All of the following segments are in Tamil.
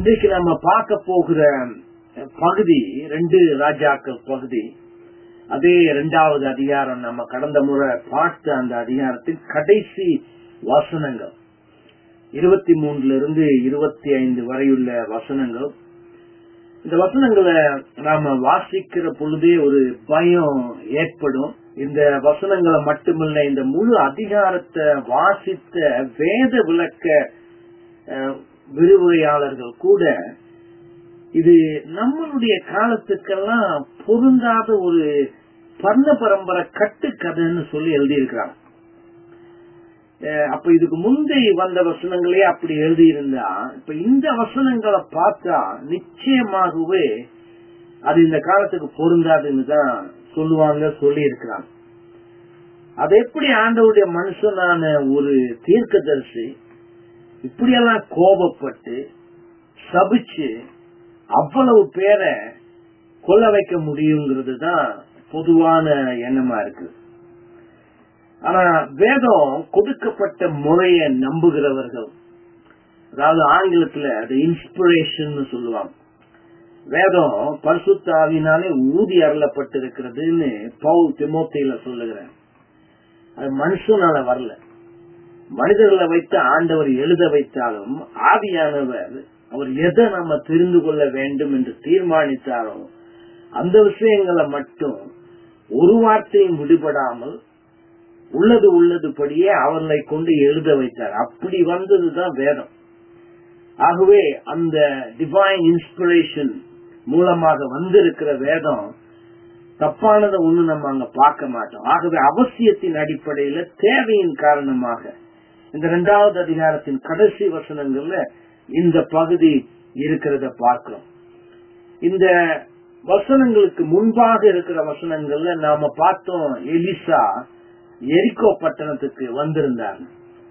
இன்றைக்கு நம்ம பார்க்க போகிற பகுதி ரெண்டு ராஜாக்கள் பகுதி அதே இரண்டாவது அதிகாரம் நம்ம கடந்த முறை பார்த்த அந்த அதிகாரத்தின் கடைசி வசனங்கள் இருபத்தி மூணுல இருந்து இருபத்தி ஐந்து வரையுள்ள வசனங்கள் இந்த வசனங்களை நாம வாசிக்கிற பொழுதே ஒரு பயம் ஏற்படும் இந்த வசனங்களை மட்டுமல்ல இந்த முழு அதிகாரத்தை வாசித்த வேத விளக்க அஹ், விரிவுரையாளர்கள் கூட இது நம்மளுடைய காலத்துக்கெல்லாம் பொருந்தாத ஒரு பர்ண பரம்பரை கட்டுக்கதைன்னு சொல்லி எழுதியிருக்கிறாங்க அஹ் அப்ப இதுக்கு முந்தைய வந்த வசனங்களே அப்படி எழுதியிருந்தா இப்ப இந்த வசனங்களை பார்த்தா நிச்சயமாகவே அது இந்த காலத்துக்கு பொருந்தாதுன்னு தான் சொல்லுவாங்க சொல்லி இருக்கிறாங்க அது எப்படி ஆண்டவருடைய மனுஷனான ஒரு தீர்க்கதரிசி இப்படியெல்லாம் கோபப்பட்டு சபிச்சு அவ்வளவு பேரை கொல்ல வைக்க முடியுங்கிறது தான் பொதுவான எண்ணமா இருக்கு ஆனா வேதம் கொடுக்கப்பட்ட முறைய நம்புகிறவர்கள் அதாவது ஆங்கிலத்துல அது இன்ஸ்பிரேஷன் சொல்லுவாங்க வேதம் பரிசுத்தாவினாலே ஊதி அருளப்பட்டிருக்கிறதுன்னு பவுல் திமோத்தையில சொல்லுகிறேன் அது மனுஷனால வரல மனிதர்களை வைத்து ஆண்டவர் எழுத வைத்தாலும் ஆவியானவர் அவர் எதை நம்ம தெரிந்து கொள்ள வேண்டும் என்று தீர்மானித்தாரோ அந்த விஷயங்களை மட்டும் ஒரு வார்த்தையும் விடுபடாமல் உள்ளது உள்ளதுபடியே அவர்களை கொண்டு எழுத வைத்தார் அப்படி வந்ததுதான் வேதம் ஆகவே அந்த டிவைன் இன்ஸ்பிரேஷன் மூலமாக வந்திருக்கிற வேதம் தப்பானதை ஒண்ணு நம்ம அங்க பார்க்க மாட்டோம் ஆகவே அவசியத்தின் அடிப்படையில தேவையின் காரணமாக இந்த இரண்டாவது அதிகாரத்தின் கடைசி வசனங்கள்ல இந்த பகுதி இருக்கிறத பார்க்கிறோம் இந்த வசனங்களுக்கு முன்பாக இருக்கிற வசனங்கள்ல நாம பார்த்தோம் எலிசா எரிக்கோ பட்டணத்துக்கு வந்திருந்தாங்க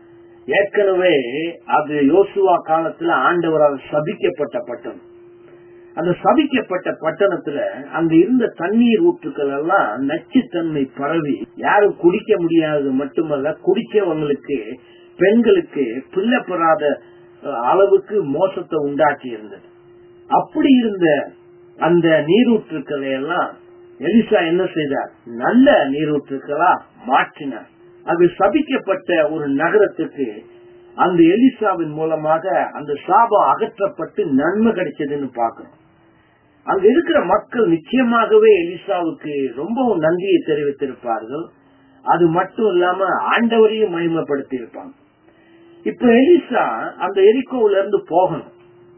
ஏற்கனவே அது யோசுவா காலத்துல ஆண்டவரால் சபிக்கப்பட்ட பட்டணம் அந்த சபிக்கப்பட்ட பட்டணத்துல அங்க இருந்த தண்ணீர் ஊற்றுக்கள் எல்லாம் நச்சுத்தன்மை பரவி யாரும் குடிக்க முடியாதது மட்டுமல்ல குடிக்கவங்களுக்கு பெண்களுக்கு பிள்ளை பெறாத அஹ், அளவுக்கு மோசத்தை உண்டாக்கி இருந்தது அப்படி இருந்த அந்த நீரூற்றுக்களை எல்லாம் எலிசா என்ன செய்தார் நல்ல நீரூற்றுக்களா மாற்றினார் அது சபிக்கப்பட்ட ஒரு நகரத்துக்கு அந்த எலிசாவின் மூலமாக அந்த சாபம் அகற்றப்பட்டு நன்மை கிடைச்சதுன்னு பார்க்கிறோம் அங்க இருக்கிற மக்கள் நிச்சயமாகவே எலிசாவுக்கு ரொம்பவும் நன்றியை தெரிவித்திருப்பார்கள் அது மட்டும் இல்லாம ஆண்டவரையும் மகிமைப்படுத்தி இருப்பாங்க இப்ப எலிசா அந்த எரிக்கோவில இருந்து போகணும்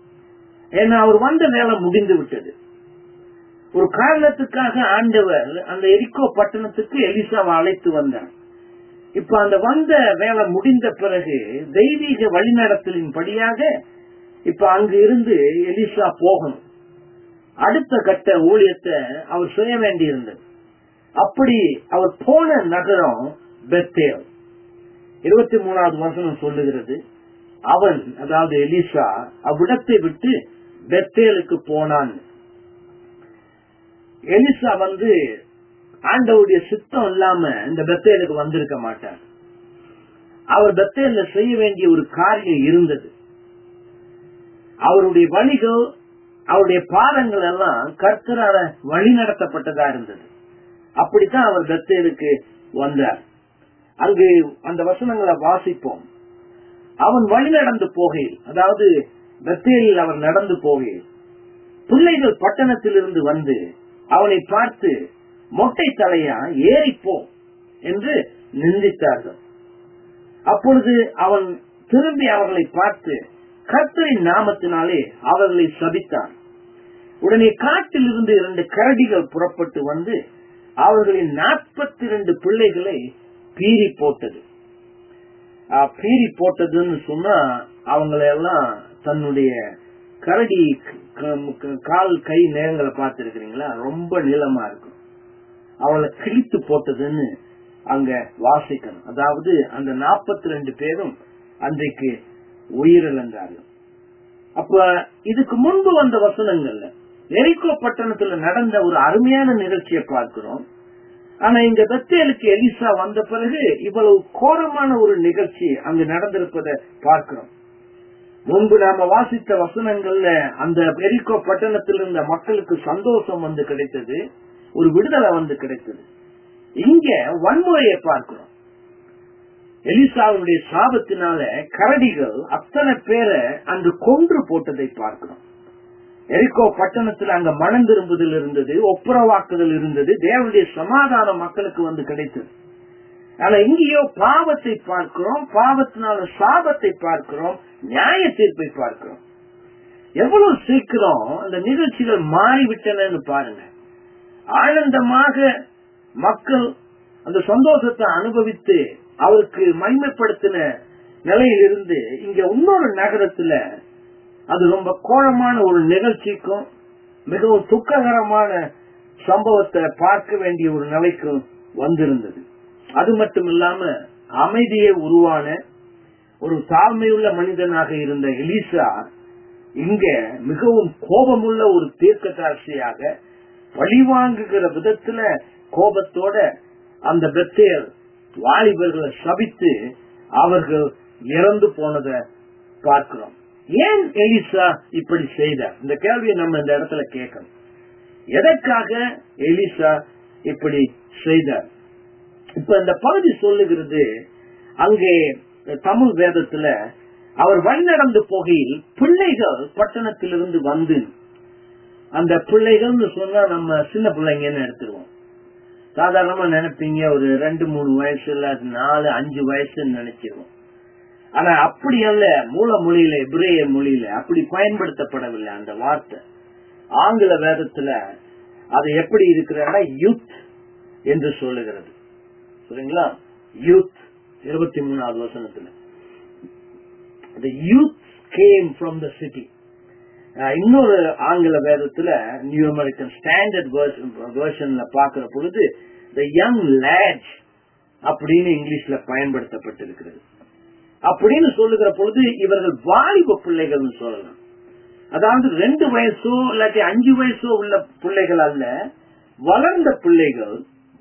ஏன்னா அவர் வந்த வேலை முடிந்து விட்டது ஒரு காரணத்துக்காக ஆண்டவர் அந்த எரிக்கோ பட்டணத்துக்கு எலிசாவை அழைத்து வந்தார் இப்ப அந்த வந்த வேலை முடிந்த பிறகு தெய்வீக வழிநடத்தலின் படியாக இப்ப அங்கு இருந்து எலிசா போகணும் அடுத்த கட்ட ஊழியத்தை அவர் செய்ய வேண்டியிருந்தது அப்படி அவர் போன நகரம் பெத்தேல் இருபத்தி மூணாவது வசனம் சொல்லுகிறது அவன் அதாவது எலிசா அவ்விடத்தை விட்டு பெத்தேலுக்கு போனான் எலிசா வந்து ஆண்டவருடைய சித்தம் இல்லாம இந்த பெத்தேலுக்கு வந்திருக்க மாட்டார் அவர் பெத்தேல்ல செய்ய வேண்டிய ஒரு காரியம் இருந்தது அவருடைய வழிகள் அவருடைய பாதங்கள் எல்லாம் கர்த்தரால வழி நடத்தப்பட்டதா இருந்தது அப்படித்தான் அவர் பெத்தேலுக்கு வந்தார் அங்கு அந்த வசனங்களை வாசிப்போம் அவன் வழி நடந்து போகையில் அதாவது பெத்தேலில் அவர் நடந்து போகையில் பிள்ளைகள் பட்டணத்திலிருந்து வந்து அவனை பார்த்து மொட்டை தலையா ஏறிப்போ என்று நிந்தித்தார்கள் அப்பொழுது அவன் திரும்பி அவர்களை பார்த்து கர்த்தரின் நாமத்தினாலே அவர்களை சபித்தான் உடனே காட்டில் இருந்து இரண்டு கரடிகள் புறப்பட்டு வந்து அவர்களின் நாற்பத்தி இரண்டு பிள்ளைகளை பீறி போட்டது ஆஹ், பீறி போட்டதுன்னு சொன்னா அவங்களை எல்லாம் தன்னுடைய கரடி க- க- கால் கை நேரங்களை பார்த்திருக்கிறீங்களா ரொம்ப நீளமா இருக்கும் அவளை கிழித்து போட்டதுன்னு அங்க வாசிக்கணும் அதாவது அந்த நாற்பத்தி ரெண்டு பேரும் அன்றைக்கு உயிரிழந்தார்கள் அப்ப இதுக்கு முன்பு வந்த வசனங்கள்ல எரிக்கோ பட்டணத்துல நடந்த ஒரு அருமையான நிகழ்ச்சியை பார்க்கிறோம் ஆனா இங்க பெத்தேலுக்கு எலிசா வந்த பிறகு இவ்வளவு கோரமான ஒரு நிகழ்ச்சி அங்கு நடந்திருப்பதை பார்க்கிறோம் முன்பு நாம வாசித்த வசனங்கள்ல அந்த பெரிக்கோ பட்டணத்தில் இருந்த மக்களுக்கு சந்தோஷம் வந்து கிடைத்தது ஒரு விடுதலை வந்து கிடைத்தது இங்க வன்முறையை பார்க்கிறோம் எலிசாவுடைய சாபத்தினால கரடிகள் அத்தனை பேரை அன்று கொன்று போட்டதை பார்க்கிறோம் எரிக்கோ பட்டணத்தில் அங்க மனம் திரும்புதல் இருந்தது ஒப்புரவாக்குதல் இருந்தது தேவனுடைய சமாதானம் மக்களுக்கு வந்து கிடைத்தது ஆனா இங்கேயோ பாவத்தை பார்க்கிறோம் பாவத்தினால சாபத்தை பார்க்கிறோம் நியாய தீர்ப்பை பார்க்கிறோம் எவ்வளவு சீக்கிரம் அந்த நிகழ்ச்சிகள் மாறிவிட்டனன்னு பாருங்க ஆனந்தமாக மக்கள் அந்த சந்தோஷத்தை அனுபவித்து அவருக்கு மகிமைப்படுத்தின நிலையிலிருந்து இங்க இன்னொரு நகரத்துல அது ரொம்ப கோணமான ஒரு நிகழ்ச்சிக்கும் மிகவும் துக்ககரமான சம்பவத்தை பார்க்க வேண்டிய ஒரு நிலைக்கும் வந்திருந்தது அது மட்டும் இல்லாம அமைதியே உருவான ஒரு தாழ்மையுள்ள மனிதனாக இருந்த எலிசா இங்க மிகவும் கோபமுள்ள ஒரு தீர்க்கதாட்சியாக பழிவாங்குகிற விதத்துல கோபத்தோட அந்த பெத்தேர் வாலிபர்களை சபித்து அவர்கள் இறந்து போனதை பார்க்கிறோம் ஏன் எலிசா இப்படி செய்தார் இந்த கேள்வியை நம்ம இந்த இடத்துல கேட்கணும் எதற்காக எலிசா இப்படி செய்தார் இப்ப இந்த பகுதி சொல்லுகிறது அங்கே தமிழ் வேதத்துல அவர் வழிநடந்து போகையில் பிள்ளைகள் பட்டணத்திலிருந்து வந்து அந்த பிள்ளைகள்னு சொன்னா நம்ம சின்ன பிள்ளைங்கன்னு எடுத்துருவோம் சாதாரணமா நினைப்பீங்க ஒரு ரெண்டு மூணு வயசு இல்ல நாலு அஞ்சு வயசுன்னு நினைச்சிருவோம் ஆனா அப்படி அல்ல மூல மொழியில இப்ரேய மொழியில அப்படி பயன்படுத்தப்படவில்லை அந்த வார்த்தை ஆங்கில வேதத்துல அது எப்படி இருக்கிறதா யூத் என்று சொல்லுகிறது சரிங்களா யூத் இருபத்தி மூணாவது வசனத்துல the youth came from the city இன்னொரு ஆங்கில வேதத்துல நியூ அமெரிக்கன் ஸ்டாண்டர்ட் வேர்ஷன்ல பாக்குற பொழுது த யங் லேட் அப்படின்னு இங்கிலீஷ்ல பயன்படுத்தப்பட்டிருக்கிறது அப்படின்னு சொல்லுகிற பொழுது இவர்கள் வாலிப பிள்ளைகள் சொல்லலாம் அதாவது ரெண்டு வயசோ இல்லாட்டி அஞ்சு வயசோ உள்ள பிள்ளைகள் அல்ல வளர்ந்த பிள்ளைகள்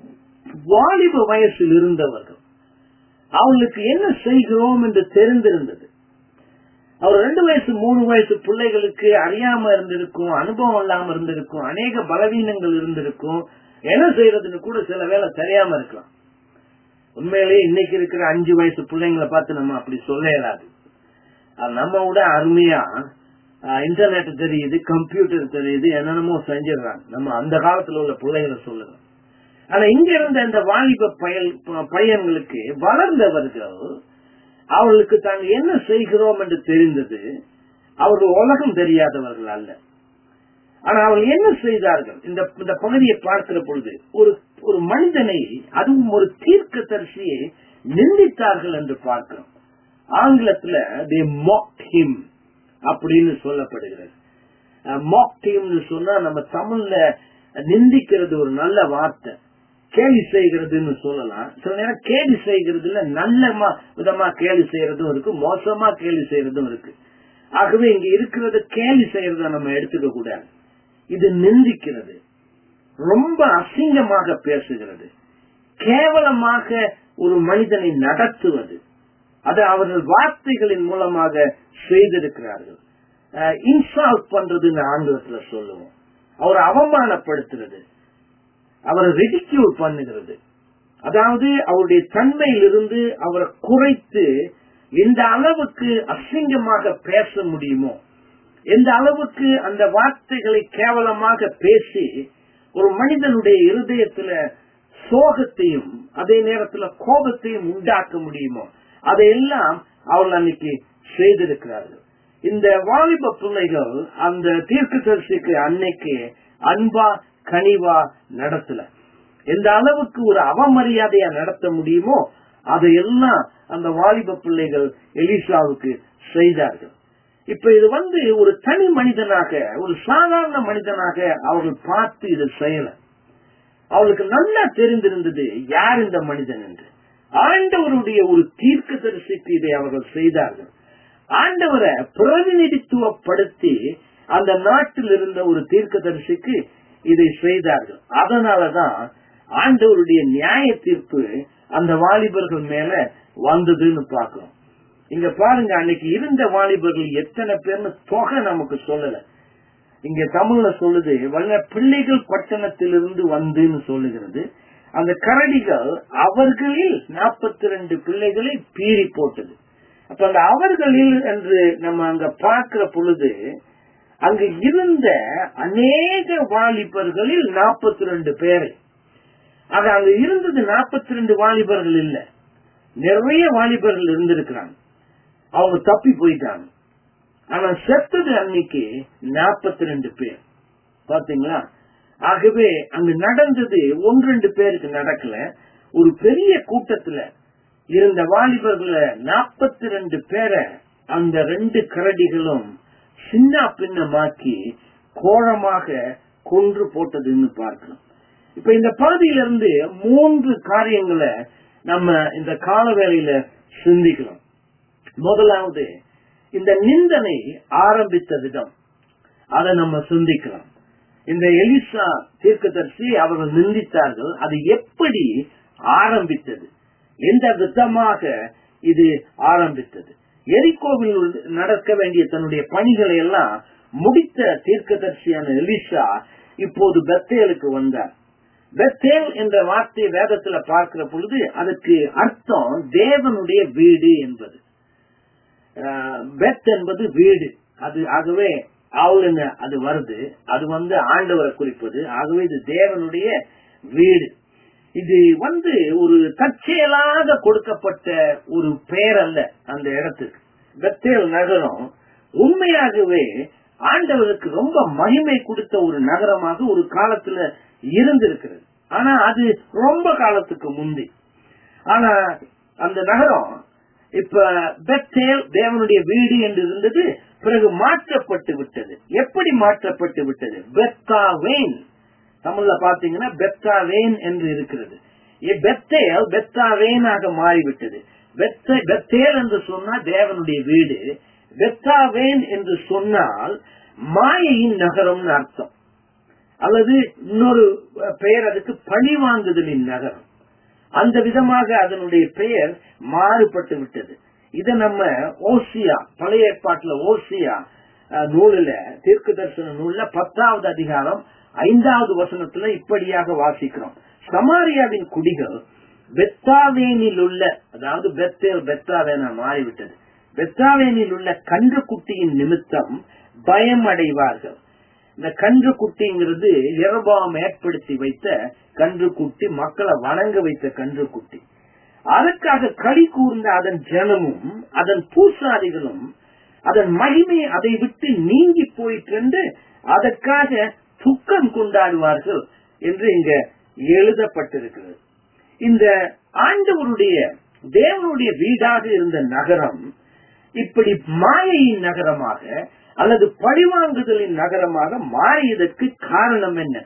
வாலிப வயசில் இருந்தவர்கள் அவங்களுக்கு என்ன செய்கிறோம் என்று தெரிந்திருந்தது அவர் ரெண்டு வயசு மூணு வயசு பிள்ளைகளுக்கு அறியாம இருந்திருக்கும் அனுபவம் இல்லாம இருந்திருக்கும் அநேக பலவீனங்கள் இருந்திருக்கும் என்ன செய்யறதுன்னு கூட சில வேலை தெரியாம இருக்கலாம் உண்மையிலேயே இன்னைக்கு இருக்கிற அஞ்சு வயசு பிள்ளைங்களை பார்த்து நம்ம அப்படி சொல்ல இயலாது நம்ம விட அருமையா இன்டர்நெட் தெரியுது கம்ப்யூட்டர் தெரியுது என்னென்னமோ செஞ்சிடறாங்க நம்ம அந்த காலத்துல உள்ள பிள்ளைகளை சொல்லுறோம் ஆனா இங்க இருந்த இந்த வாலிப பயல் பையன்களுக்கு வளர்ந்தவர்கள் அவர்களுக்கு தாங்கள் என்ன செய்கிறோம் என்று தெரிந்தது அவர்கள் உலகம் தெரியாதவர்கள் அல்ல ஆனா அவர்கள் என்ன செய்தார்கள் இந்த இந்த பகுதியை பார்க்கிற பொழுது ஒரு ஒரு மனிதனை அதுவும் ஒரு தீர்க்க தரிசியை நிந்தித்தார்கள் என்று பார்க்கிறோம் ஆங்கிலத்துல தே மாக் ஹிம் அப்படின்னு சொல்லப்படுகிறது மாக் ஹிம்னு சொன்னா நம்ம தமிழ்ல நிந்திக்கிறது ஒரு நல்ல வார்த்தை கேலி செய்கிறதுன்னு சொல்லலாம் சில நேரம் கேலி செய்கிறதுல நல்ல விதமா கேலி செய்யறதும் இருக்கு மோசமா கேலி செய்யறதும் இருக்கு ஆகவே இங்க இருக்கிறத கேலி செய்யறத நம்ம எடுத்துக்க கூடாது இது நிந்திக்கிறது ரொம்ப அசிங்கமாக பேசுகிறது கேவலமாக ஒரு மனிதனை நடத்துவது அது அவர்கள் வார்த்தைகளின் மூலமாக செய்திருக்கிறார்கள் இன்சால்ட் பண்றதுன்னு ஆங்கிலத்துல சொல்லுவோம் அவரை அவமானப்படுத்துறது அவரை ரெடிக்யூல் பண்ணுகிறது அதாவது அவருடைய தன்மையிலிருந்து அவரை குறைத்து எந்த அளவுக்கு அசிங்கமாக பேச முடியுமோ எந்த அளவுக்கு அந்த வார்த்தைகளை கேவலமாக பேசி ஒரு மனிதனுடைய இருதயத்துல சோகத்தையும் அதே நேரத்துல கோபத்தையும் உண்டாக்க முடியுமோ அதையெல்லாம் அவர்கள் அன்னைக்கு செய்திருக்கிறார்கள் இந்த வாலிப பிள்ளைகள் அந்த தீர்க்க தரிசிக்கு அன்னைக்கு அன்பா கனிவா நடத்தல எந்த அளவுக்கு ஒரு அவமரியாதையா நடத்த முடியுமோ அதையெல்லாம் அந்த வாலிப பிள்ளைகள் எலிசாவுக்கு செய்தார்கள் இப்ப இது வந்து ஒரு தனி மனிதனாக ஒரு சாதாரண மனிதனாக அவர்கள் பார்த்து இதை செய்யல அவளுக்கு நல்லா தெரிந்திருந்தது யார் இந்த மனிதன் என்று ஆண்டவருடைய ஒரு தீர்க்க தரிசிக்கு இதை அவர்கள் செய்தார்கள் ஆண்டவரை பிரதிநிதித்துவப்படுத்தி அந்த நாட்டில் இருந்த ஒரு தீர்க்க தரிசிக்கு இதை செய்தார்கள் அதனாலதான் ஆண்டவருடைய நியாய தீர்ப்பு அந்த வாலிபர்கள் மேல வந்ததுன்னு பார்க்கிறோம் இங்க பாருங்க அன்னைக்கு இருந்த வாலிபர்கள் எத்தனை பேர்னு தொகை நமக்கு சொல்லல இங்க தமிழ்ல சொல்லுது வல்ல பிள்ளைகள் பட்டணத்திலிருந்து வந்துன்னு சொல்லுகிறது அந்த கரடிகள் அவர்களில் நாற்பத்தி ரெண்டு பிள்ளைகளை பீறி போட்டது அப்ப அந்த அவர்களில் என்று நம்ம அங்க பார்க்கிற பொழுது அங்கு இருந்த அநேக வாலிபர்களில் நாற்பத்தி ரெண்டு பேரை ஆக அங்க இருந்தது நாற்பத்தி ரெண்டு வாலிபர்கள் இல்ல நிறைய வாலிபர்கள் இருந்திருக்கிறாங்க அவங்க தப்பி போயிட்டாங்க ஆனா செத்தது அன்னைக்கு நாற்பத்தி ரெண்டு பேர் பாத்தீங்களா ஆகவே அங்கு நடந்தது ஒன்று ரெண்டு பேருக்கு நடக்கல ஒரு பெரிய கூட்டத்துல இருந்த வாலிபர்கள நாற்பத்தி ரெண்டு பேரை அந்த ரெண்டு கரடிகளும் சின்ன பின்னமாக்கி கோரமாக கொன்று போட்டதுன்னு பார்க்கலாம் இப்ப இந்த பகுதியிலிருந்து மூன்று காரியங்களை நம்ம இந்த கால வேளையில சிந்திக்கலாம் முதலாவது இந்த நிந்தனை ஆரம்பித்த விதம் அதை நம்ம சிந்திக்கலாம் இந்த எலிசா தீர்க்கதரிசி அவர்கள் நிந்தித்தார்கள் அது எப்படி ஆரம்பித்தது எந்த விதமாக இது ஆரம்பித்தது எரிக்கோவில் நடக்க வேண்டிய தன்னுடைய பணிகளை எல்லாம் முடித்த தீர்க்கதரிசியான எலிசா இப்போது பெத்தேலுக்கு வந்தார் பெத்தேல் என்ற வார்த்தை வேதத்துல பார்க்கிற பொழுது அதுக்கு அர்த்தம் தேவனுடைய வீடு என்பது பெத் என்பது வீடு அது ஆகவே அவள் என்ன அது வருது அது வந்து ஆண்டவரை குறிப்பது ஆகவே இது தேவனுடைய வீடு இது வந்து ஒரு தற்செயலாக கொடுக்கப்பட்ட ஒரு பெயர் அல்ல அந்த இடத்துக்கு பெத்தேல் நகரம் உண்மையாகவே ஆண்டவருக்கு ரொம்ப மகிமை கொடுத்த ஒரு நகரமாக ஒரு காலத்துல இருந்திருக்கிறது ஆனா அது ரொம்ப காலத்துக்கு முந்தி ஆனா அந்த நகரம் இப்ப பெத்தேல் தேவனுடைய வீடு என்று இருந்தது பிறகு மாற்றப்பட்டு விட்டது எப்படி மாற்றப்பட்டு விட்டது பெத்தாவேன் தமிழ்ல பாத்தீங்கன்னா பெத்தாவேன் என்று இருக்கிறது பெத்தேல் பெத்தாவேனாக மாறிவிட்டது பெத்தேல் என்று சொன்னா தேவனுடைய வீடு பெத்தாவேன் என்று சொன்னால் மாயையின் நகரம்னு அர்த்தம் அல்லது இன்னொரு பெயர் அதுக்கு பழிவாங்குதலின் நகரம் அந்த விதமாக அதனுடைய பெயர் மாறுபட்டு விட்டது இத நம்ம ஓசியா பழைய ஏற்பாட்டுல ஓசியா நூலில தீர்க்க தரிசன நூல்ல பத்தாவது அதிகாரம் ஐந்தாவது வசனத்துல இப்படியாக வாசிக்கிறோம் சமாரியாவின் குடிகள் பெத்தாவேனில் உள்ள அதாவது பெத்தேல் பெத்தாவேனா மாறிவிட்டது பெத்தாவேனில் உள்ள கன்று குட்டியின் நிமித்தம் பயம் அடைவார்கள் இந்த கன்று குட்டிங்கிறது இரபாம் ஏற்படுத்தி வைத்த கன்று குட்டி மக்களை வணங்க வைத்த கன்று குட்டி அதற்காக களி கூர்ந்த அதன் ஜனமும் அதன் பூசாரிகளும் அதன் மகிமை அதை விட்டு நீங்கி போயிட்டு அதற்காக துக்கம் கொண்டாடுவார்கள் என்று இங்க எழுதப்பட்டிருக்கிறது இந்த ஆண்டவருடைய தேவனுடைய வீடாக இருந்த நகரம் இப்படி மாயையின் நகரமாக அல்லது பழிவாங்குதலின் நகரமாக மாறியதற்கு காரணம் என்ன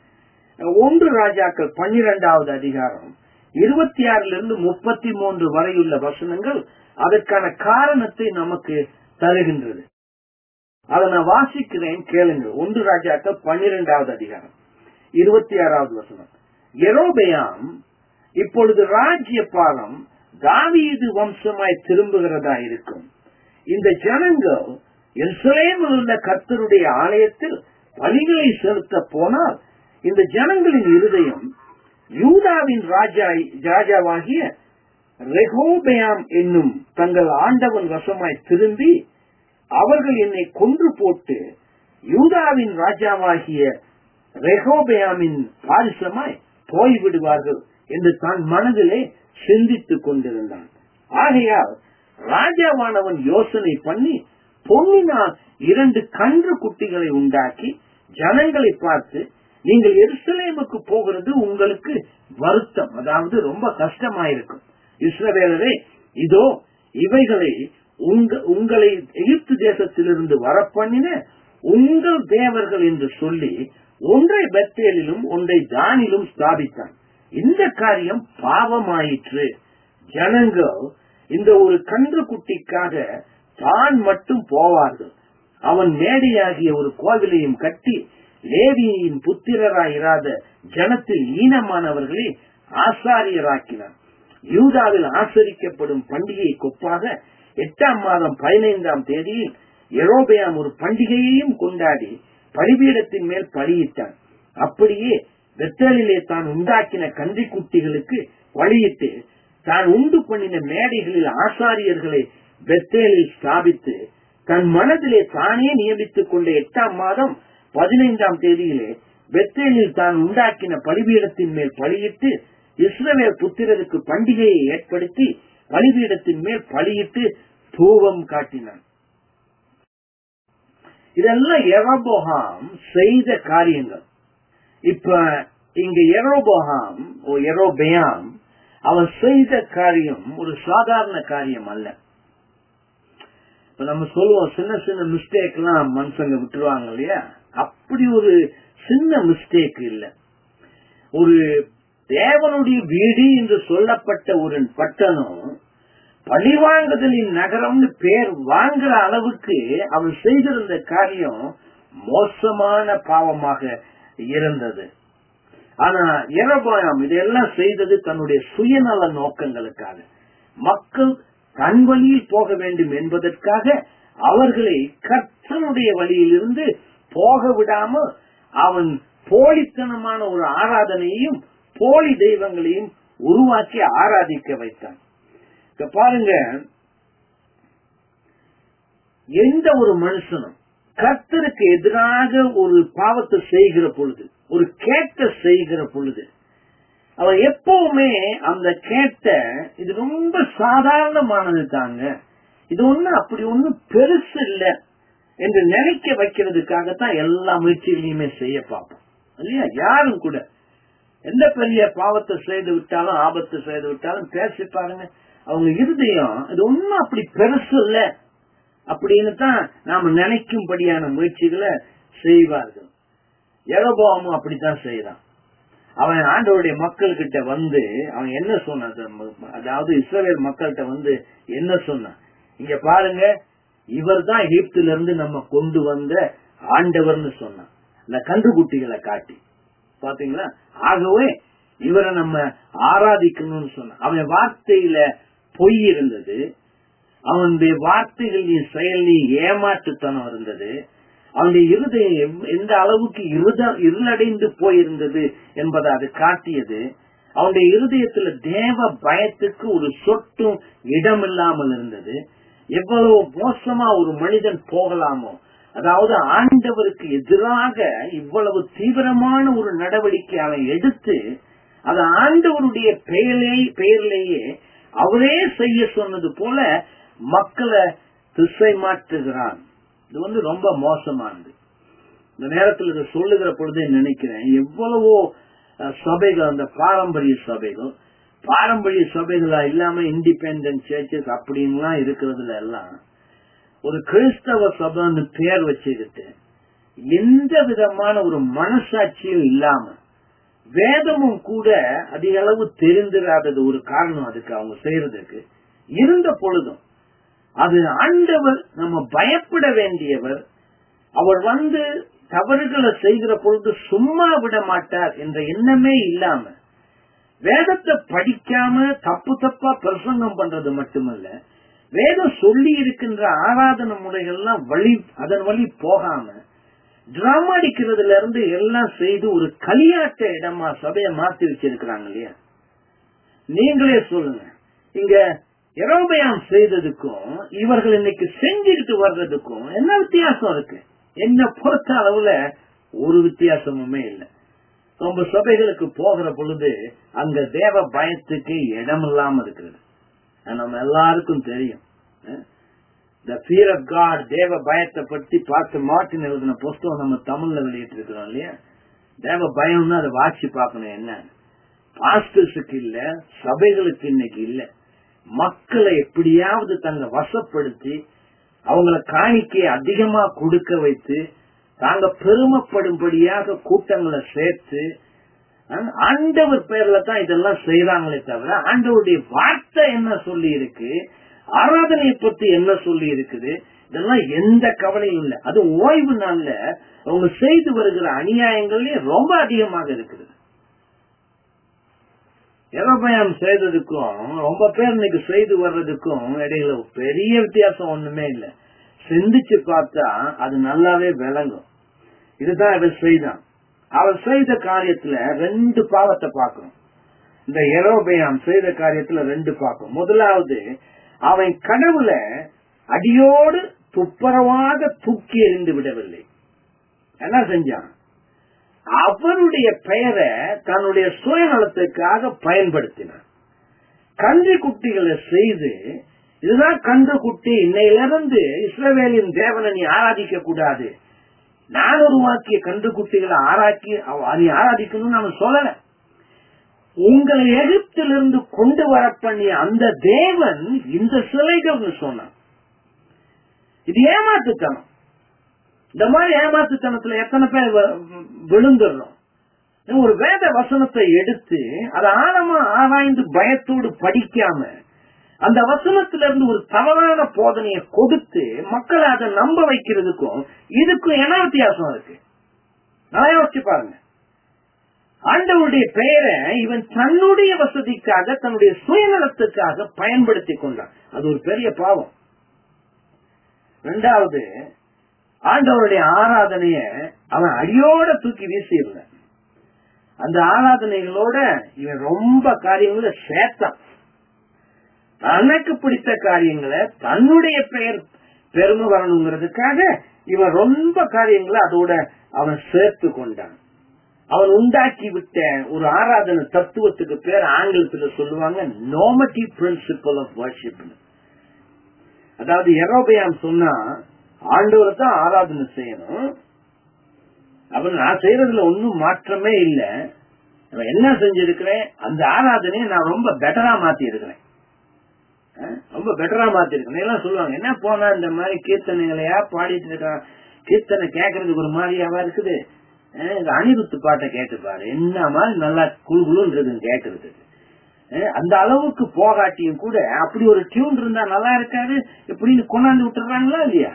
ஒன்று ராஜாக்கள் பன்னிரெண்டாவது அதிகாரம் இருபத்தி ஆறுல இருந்து முப்பத்தி மூன்று வரையுள்ள வசனங்கள் அதற்கான காரணத்தை நமக்கு தருகின்றது அதை நான் வாசிக்கிறேன் கேளுங்க ஒன்று ராஜாக்கள் பன்னிரெண்டாவது அதிகாரம் இருபத்தி ஆறாவது வசனம் எரோபயாம் இப்பொழுது ராஜ்ய பாலம் தாவீது வம்சமாய் திரும்புகிறதா இருக்கும் இந்த ஜனங்கள் எருசலேமில் உள்ள கர்த்தருடைய ஆலயத்தில் பலிகளை செலுத்த போனால் இந்த ஜனங்களின் இருதயம் யூதாவின் ராஜா ராஜாவாகிய ரெகோபயாம் என்னும் தங்கள் ஆண்டவன் வசமாய் திரும்பி அவர்கள் என்னை கொன்று போட்டு யூதாவின் ராஜாவாகிய ரெகோபயாமின் பாரிசமாய் போய்விடுவார்கள் என்று தான் மனதிலே சிந்தித்துக் கொண்டிருந்தான் ஆகையால் ராஜாவானவன் யோசனை பண்ணி பொன்னினால் இரண்டு கன்று குட்டிகளை உண்டாக்கி ஜனங்களை பார்த்து நீங்கள் எருசலேமுக்கு போகிறது உங்களுக்கு வருத்தம் அதாவது ரொம்ப கஷ்டமாயிருக்கும் இஸ்ரவேலரே இதோ இவைகளை உங்க உங்களை எகிப்து தேசத்திலிருந்து வரப்பண்ணின உங்கள் தேவர்கள் என்று சொல்லி ஒன்றை பெத்தேலிலும் ஒன்றை தானிலும் ஸ்தாபித்தான் இந்த காரியம் பாவமாயிற்று ஜனங்கள் இந்த ஒரு கன்று குட்டிக்காக தான் மட்டும் போவார்கள் அவன் மேடையாகிய ஒரு கோவிலையும் கட்டி லேவியின் புத்திரராயிராத ஜனத்தில் ஈனமானவர்களை ஆசாரியராக்கினான் யூதாவில் ஆசரிக்கப்படும் பண்டிகை கொப்பாக எட்டாம் மாதம் பதினைந்தாம் தேதியில் எரோபயாம் ஒரு பண்டிகையையும் கொண்டாடி பலிபீடத்தின் மேல் பலியிட்டான் அப்படியே பெத்தலிலே தான் உண்டாக்கின கன்றிக்குட்டிகளுக்கு பலியிட்டு தான் உண்டு பண்ணின மேடைகளில் ஆசாரியர்களை பெத்தேலில் ஸ்தாபித்து தன் மனதிலே தானே நியமித்துக் கொண்ட எட்டாம் மாதம் பதினைந்தாம் தேதியிலே பெத்தேலில் தான் உண்டாக்கின பலிபீடத்தின் மேல் பலியிட்டு இஸ்ரவேல் புத்திரருக்கு பண்டிகையை ஏற்படுத்தி பலிபீடத்தின் மேல் பலியிட்டு தூவம் காட்டினான் இதெல்லாம் எரோபோகாம் செய்த காரியங்கள் இப்ப இங்க எரோபோகாம் ஓ எரோபயாம் அவன் செய்த காரியம் ஒரு சாதாரண காரியம் அல்ல இப்ப நம்ம சொல்லுவோம் சின்ன சின்ன மிஸ்டேக் எல்லாம் மனுஷங்க விட்டுருவாங்க இல்லையா அப்படி ஒரு சின்ன மிஸ்டேக் இல்ல ஒரு தேவனுடைய வீடு என்று சொல்லப்பட்ட ஒரு பட்டணம் பழிவாங்குதலின் நகரம்னு பேர் வாங்குற அளவுக்கு அவன் செய்திருந்த காரியம் மோசமான பாவமாக இருந்தது ஆனா எரபாயம் இதெல்லாம் செய்தது தன்னுடைய சுயநல நோக்கங்களுக்காக மக்கள் தன் வழியில் போக வேண்டும் என்பதற்காக அவர்களை கர்த்தனுடைய வழியிலிருந்து போக விடாம அவன் போலித்தனமான ஒரு ஆராதனையையும் போலி தெய்வங்களையும் உருவாக்கி ஆராதிக்க வைத்தான் இப்ப பாருங்க எந்த ஒரு மனுஷனும் கர்த்தருக்கு எதிராக ஒரு பாவத்தை செய்கிற பொழுது ஒரு கேட்ட செய்கிற பொழுது அவன் எப்பவுமே அந்த கேட்ட இது ரொம்ப சாதாரணமானது தாங்க இது ஒண்ணு அப்படி ஒண்ணு பெருசு இல்ல என்று நினைக்க வைக்கிறதுக்காகத்தான் எல்லா முயற்சிகளையுமே செய்ய பார்ப்போம் இல்லையா யாரும் கூட எந்த பெரிய பாவத்தை செய்து விட்டாலும் ஆபத்து செய்து விட்டாலும் பேசி பாருங்க அவங்க இருதயம் இது ஒண்ணும் அப்படி பெருசு இல்ல அப்படின்னு தான் நாம நினைக்கும்படியான முயற்சிகளை செய்வார்கள் எரபாமும் அப்படித்தான் செய்யறான் அவன் ஆண்டவருடைய மக்கள் கிட்ட வந்து அவன் என்ன சொன்னான் அதாவது இஸ்ரேல் மக்கள்கிட்ட வந்து என்ன சொன்னான் இங்க பாருங்க இவர் தான் எகிப்துல இருந்து நம்ம கொண்டு வந்த ஆண்டவர்னு சொன்னான் இந்த கன்றுக்குட்டிகளை காட்டி பாத்தீங்களா ஆகவே இவரை நம்ம ஆராதிக்கணும்னு சொன்னான் அவன் வார்த்தையில பொய் இருந்தது அவனுடைய வார்த்தைகளின் செயலில் ஏமாற்றுத்தனம் இருந்தது அவனுடைய இருதயம் எந்த அளவுக்கு இருத இருளடைந்து போயிருந்தது என்பதை அது காட்டியது அவனுடைய இருதயத்துல தேவ பயத்துக்கு ஒரு சொட்டும் இடம் இல்லாமல் இருந்தது எவ்வளவு மோசமா ஒரு மனிதன் போகலாமோ அதாவது ஆண்டவருக்கு எதிராக இவ்வளவு தீவிரமான ஒரு நடவடிக்கை அவன் எடுத்து அது ஆண்டவருடைய பெயரே பெயரிலேயே அவரே செய்ய சொன்னது போல மக்களை திசை மாற்றுகிறான் இது வந்து ரொம்ப மோசமானது இந்த நேரத்தில் இதை சொல்லுகிற பொழுதே நினைக்கிறேன் எவ்வளவோ சபைகள் அந்த பாரம்பரிய சபைகள் பாரம்பரிய சபைகளா இல்லாம இண்டிபெண்டன்ட் சர்ச்சஸ் அப்படின்லாம் இருக்கிறதுல எல்லாம் ஒரு கிறிஸ்தவ சபைன்னு பேர் வச்சுக்கிட்டு எந்த விதமான ஒரு மனசாட்சியும் இல்லாம வேதமும் கூட அதிக அளவு தெரிந்திராதது ஒரு காரணம் அதுக்கு அவங்க செய்யறதுக்கு இருந்த பொழுதும் அது ஆண்டவர் நம்ம பயப்பட வேண்டியவர் அவர் வந்து தவறுகளை செய்கிற பொழுது சும்மா விட மாட்டார் என்ற எண்ணமே இல்லாம வேதத்தை படிக்காம தப்பு தப்பா பிரசங்கம் பண்றது மட்டுமல்ல வேதம் சொல்லி இருக்கின்ற ஆராதனை முறைகள்லாம் வழி அதன் வழி போகாம டிராமா அடிக்கிறதுல இருந்து எல்லாம் செய்து ஒரு களியாட்ட இடமா சபையை மாத்தி வச்சிருக்கிறாங்க இல்லையா நீங்களே சொல்லுங்க இங்க எரோபயாம் செய்ததுக்கும் இவர்கள் இன்னைக்கு செஞ்சுக்கிட்டு வர்றதுக்கும் என்ன வித்தியாசம் இருக்கு என்ன பொறுத்த அளவுல ஒரு வித்தியாசமுமே இல்லை ரொம்ப சபைகளுக்கு போகிற பொழுது அங்க தேவ பயத்துக்கு இடம் இல்லாம இருக்கிறது நம்ம எல்லாருக்கும் தெரியும் த ஃபியர் ஆஃப் காட் தேவ பயத்தை பற்றி பார்த்து மார்ட்டின் எழுதின புஸ்தகம் நம்ம தமிழ்ல வெளியிட்டு இருக்கிறோம் இல்லையா தேவ பயம்னா அதை வாட்சி பார்க்கணும் என்ன பாஸ்டர்ஸுக்கு இல்ல சபைகளுக்கு இன்னைக்கு இல்ல மக்களை எப்படியாவது தங்க வசப்படுத்தி அவங்கள காணிக்கை அதிகமா கொடுக்க வைத்து தாங்க பெருமைப்படும்படியாக கூட்டங்களை சேர்த்து ஆண்டவர் பேர்ல தான் இதெல்லாம் செய்யறாங்களே தவிர ஆண்டவருடைய வார்த்தை என்ன சொல்லி இருக்கு ஆராதனையை பத்தி என்ன சொல்லி இருக்குது இதெல்லாம் எந்த கவலையும் இல்லை அது ஓய்வு நாள்ல அவங்க செய்து வருகிற அநியாயங்களே ரொம்ப அதிகமாக இருக்குது எரோபயம் செய்ததுக்கும் ரொம்ப பேர் இன்னைக்கு செய்து வர்றதுக்கும் இடையில பெரிய வித்தியாசம் ஒண்ணுமே இல்லை சிந்திச்சு பார்த்தா அது நல்லாவே விளங்கும் இதுதான் இவர் செய்தான் அவர் செய்த காரியத்துல ரெண்டு பாவத்தை பார்க்கணும் இந்த எரோபயாம் செய்த காரியத்துல ரெண்டு பார்க்கும் முதலாவது அவன் கடவுளை அடியோடு துப்புரவாக தூக்கி எறிந்து விடவில்லை என்ன செஞ்சான் அவருடைய பெயரை தன்னுடைய சுயநலத்துக்காக பயன்படுத்தினான் கன்று குட்டிகளை செய்து இதுதான் கன்று குட்டி இன்னையிலிருந்து இஸ்ரவேலின் தேவனை நீ ஆராதிக்க கூடாது நான் உருவாக்கிய கன்று குட்டிகளை ஆராக்கி நீ ஆராதிக்கணும்னு நம்ம சொல்லல உங்களை எகிப்திலிருந்து கொண்டு வர பண்ணிய அந்த தேவன் இந்த சிலைகள்னு சொன்னான் இது ஏமாத்துத்தனம் இந்த மாதிரி ஏமாத்துத்தனத்துல எத்தனை பேர் விழுந்துடுறோம் ஒரு வேத வசனத்தை எடுத்து அதை ஆழமா ஆராய்ந்து பயத்தோடு படிக்காம அந்த வசனத்துல இருந்து ஒரு தவறான போதனையை கொடுத்து மக்களை அதை நம்ப வைக்கிறதுக்கும் இதுக்கும் என்ன வித்தியாசம் இருக்கு நான் யோசிச்சு பாருங்க ஆண்டவருடைய பெயரை இவன் தன்னுடைய வசதிக்காக தன்னுடைய சுயநலத்துக்காக பயன்படுத்தி கொண்டான் அது ஒரு பெரிய பாவம் ரெண்டாவது ஆண்டவருடைய ஆராதனைய அவன் அடியோட தூக்கி வீசியிருந்தான் அந்த ஆராதனைகளோட இவன் ரொம்ப காரியங்களை சேர்த்தான் தனக்கு பிடித்த காரியங்களை தன்னுடைய பெயர் பெருமை வரணுங்கிறதுக்காக இவன் ரொம்ப காரியங்களை அதோட அவன் சேர்த்து கொண்டான் அவன் உண்டாக்கி விட்ட ஒரு ஆராதனை தத்துவத்துக்கு பேர் ஆங்கிலத்துல சொல்லுவாங்க நோமட்டிவ் பிரின்சிபல் ஆஃப் வர்ஷிப் அதாவது எரோபயாம் சொன்னா ஆண்டவரை தான் ஆராதனை செய்யணும் அவன் நான் செய்யறதுல ஒன்னும் மாற்றமே இல்ல என்ன செஞ்சிருக்கிறேன் அந்த ஆராதனையை நான் ரொம்ப பெட்டரா மாத்தி இருக்கிறேன் ரொம்ப பெட்டரா மாத்தி இருக்கேன் எல்லாம் சொல்லுவாங்க என்ன போனா இந்த மாதிரி கீர்த்தனைகளையா பாடிட்டு இருக்கான் கீர்த்தனை கேட்கறதுக்கு ஒரு மாதிரியாவா இருக்குது இந்த அனிருத்து பாட்டை கேட்டு பாரு என்ன மாதிரி நல்லா குழு குழுன்னு இருக்கு கேட்கறதுக்கு அந்த அளவுக்கு போகாட்டியும் கூட அப்படி ஒரு டியூன் இருந்தா நல்லா இருக்காது இப்படின்னு கொண்டாந்து விட்டுறாங்களா இல்லையா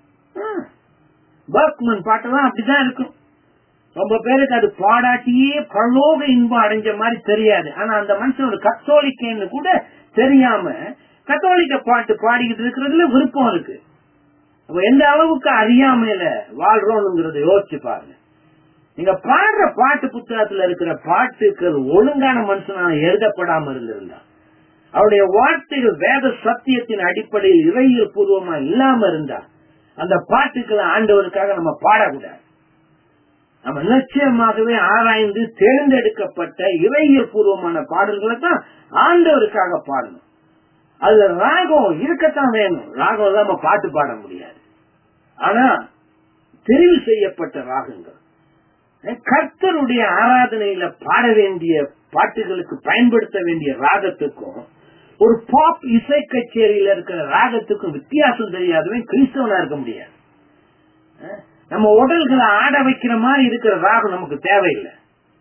பர்க்மன் பாட்டெல்லாம் அப்படிதான் இருக்கும் ரொம்ப பேருக்கு அது பாடாட்டியே பரலோக இன்பம் அடைஞ்ச மாதிரி தெரியாது ஆனா அந்த மனுஷன் ஒரு கத்தோலிக்கன்னு கூட தெரியாம கத்தோலிக்க பாட்டு பாடிக்கிட்டு இருக்கிறதுல விருப்பம் இருக்கு அப்ப எந்த அளவுக்கு அறியாமையில வாழ்றோம்ங்கிறத யோசிச்சு பாருங்க நீங்க பாடுற பாட்டு புத்தகத்துல இருக்கிற பாட்டுக்கு ஒழுங்கான மனுஷனால எழுதப்படாம இருந்திருந்தா அவருடைய வார்த்தைகள் வேத சத்தியத்தின் அடிப்படையில் இறையியல் பூர்வமா இல்லாம இருந்தா அந்த பாட்டுக்களை ஆண்டவருக்காக நம்ம பாடக்கூடாது நம்ம நிச்சயமாகவே ஆராய்ந்து தேர்ந்தெடுக்கப்பட்ட இறையியல் பூர்வமான பாடல்களை தான் ஆண்டவருக்காக பாடணும் அதுல ராகம் இருக்கத்தான் வேணும் ராகம் இல்லாம பாட்டு பாட முடியாது ஆனா தெரிவு செய்யப்பட்ட ராகங்கள் கர்த்தருடைய ஆராதனையில பாட வேண்டிய பாட்டுகளுக்கு பயன்படுத்த வேண்டிய ராகத்துக்கும் ஒரு பாப் இசை கச்சேரியில இருக்கிற ராகத்துக்கும் வித்தியாசம் தெரியாதவன் கிறிஸ்தவனா இருக்க முடியாது நம்ம உடல்களை ஆட வைக்கிற மாதிரி இருக்கிற ராகம் நமக்கு தேவையில்லை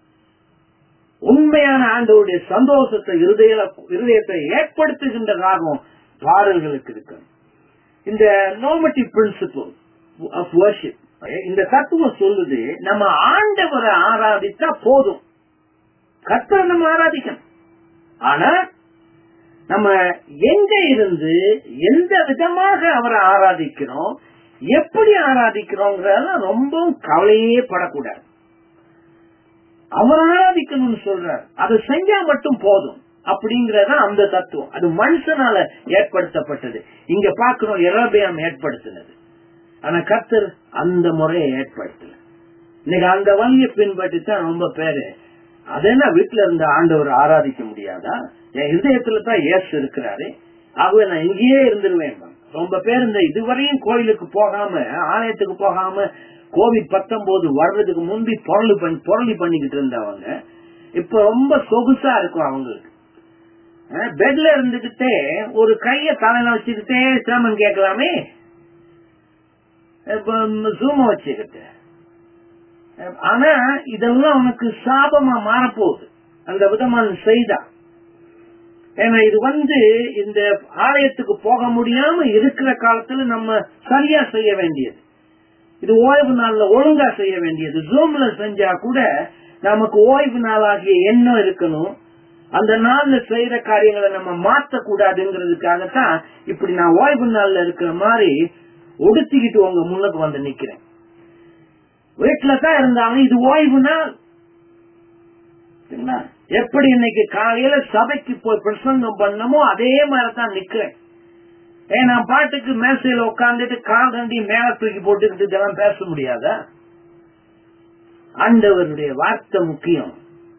உண்மையான ஆண்டவருடைய சந்தோஷத்தை இருதய இருதயத்தை ஏற்படுத்துகின்ற ராகம் பாடல்களுக்கு இருக்கு இந்த நோமட்டிவ் பிரின்சிபல் ஆஃப் வர்ஷிப் இந்த தத்துவம் சொல்லுது நம்ம ஆண்டவரை ஆராதித்தா போதும் கத்தரை நம்ம ஆராதிக்கணும் ஆனா நம்ம எங்க இருந்து எந்த விதமாக அவரை ஆராதிக்கிறோம் எப்படி ஆராதிக்கிறோங்கிறதெல்லாம் ரொம்பவும் கவலையே படக்கூடாது அவர் ஆராதிக்கணும்னு சொல்றார் அதை செஞ்சா மட்டும் போதும் அப்படிங்கறத அந்த தத்துவம் அது மனுஷனால ஏற்படுத்தப்பட்டது இங்க பாக்குறோம் எரோபியாம் ஏற்படுத்தினது ஆனா கத்தர் அந்த முறையை ஏற்படுத்தல இன்னைக்கு அந்த வழியை பின்பற்றி தான் ரொம்ப பேரு அதெல்லாம் வீட்டுல இருந்த ஆண்டவர் ஆராதிக்க முடியாதா என் இதயத்துல தான் ஏசு இருக்கிறாரு ஆகவே நான் இங்கேயே இருந்துருவேன் ரொம்ப பேர் இந்த இதுவரையும் கோயிலுக்கு போகாம ஆலயத்துக்கு போகாம கோவிட் பத்தொன்பது வர்றதுக்கு முந்தி பொருள் பண்ணி பொருளி பண்ணிக்கிட்டு இருந்தவங்க இப்ப ரொம்ப சொகுசா இருக்கும் அவங்களுக்கு பெட்ல இருந்துகிட்டே ஒரு கைய தலையில வச்சுக்கிட்டே சிரமம் கேட்கலாமே சூம வச்சுக்கிட்டு ஆனா இதெல்லாம் உனக்கு சாபமா மாறப்போகுது அந்த விதமான செய்தா ஏன்னா இது வந்து இந்த ஆலயத்துக்கு போக முடியாம இருக்கிற காலத்துல நம்ம சரியா செய்ய வேண்டியது இது ஓய்வு நாள்ல ஒழுங்கா செய்ய வேண்டியது ஜூம்ல செஞ்சா கூட நமக்கு ஓய்வு நாள் ஆகிய எண்ணம் இருக்கணும் அந்த நாள்ல செய்யற காரியங்களை நம்ம மாத்த கூடாதுங்கிறதுக்காகத்தான் இப்படி நான் ஓய்வு நாள்ல இருக்கிற மாதிரி ஒடுத்திக்கிட்டு உங்க முன்னுக்கு வந்து நிக்கிறேன் வீட்டுல தான் இருந்தாங்க இது ஓய்வு நாள் சரிங்களா? எப்படி இன்னைக்கு காலையில சபைக்கு போய் பிரசங்கம் பண்ணமோ அதே மாதிரி தான் நிக்கிறேன் ஏன் நான் பாட்டுக்கு மேசையில உட்காந்துட்டு கால் கண்டி மேல தூக்கி போட்டுக்கிட்டு இதெல்லாம் பேச முடியாதா ஆண்டவருடைய வார்த்தை முக்கியம்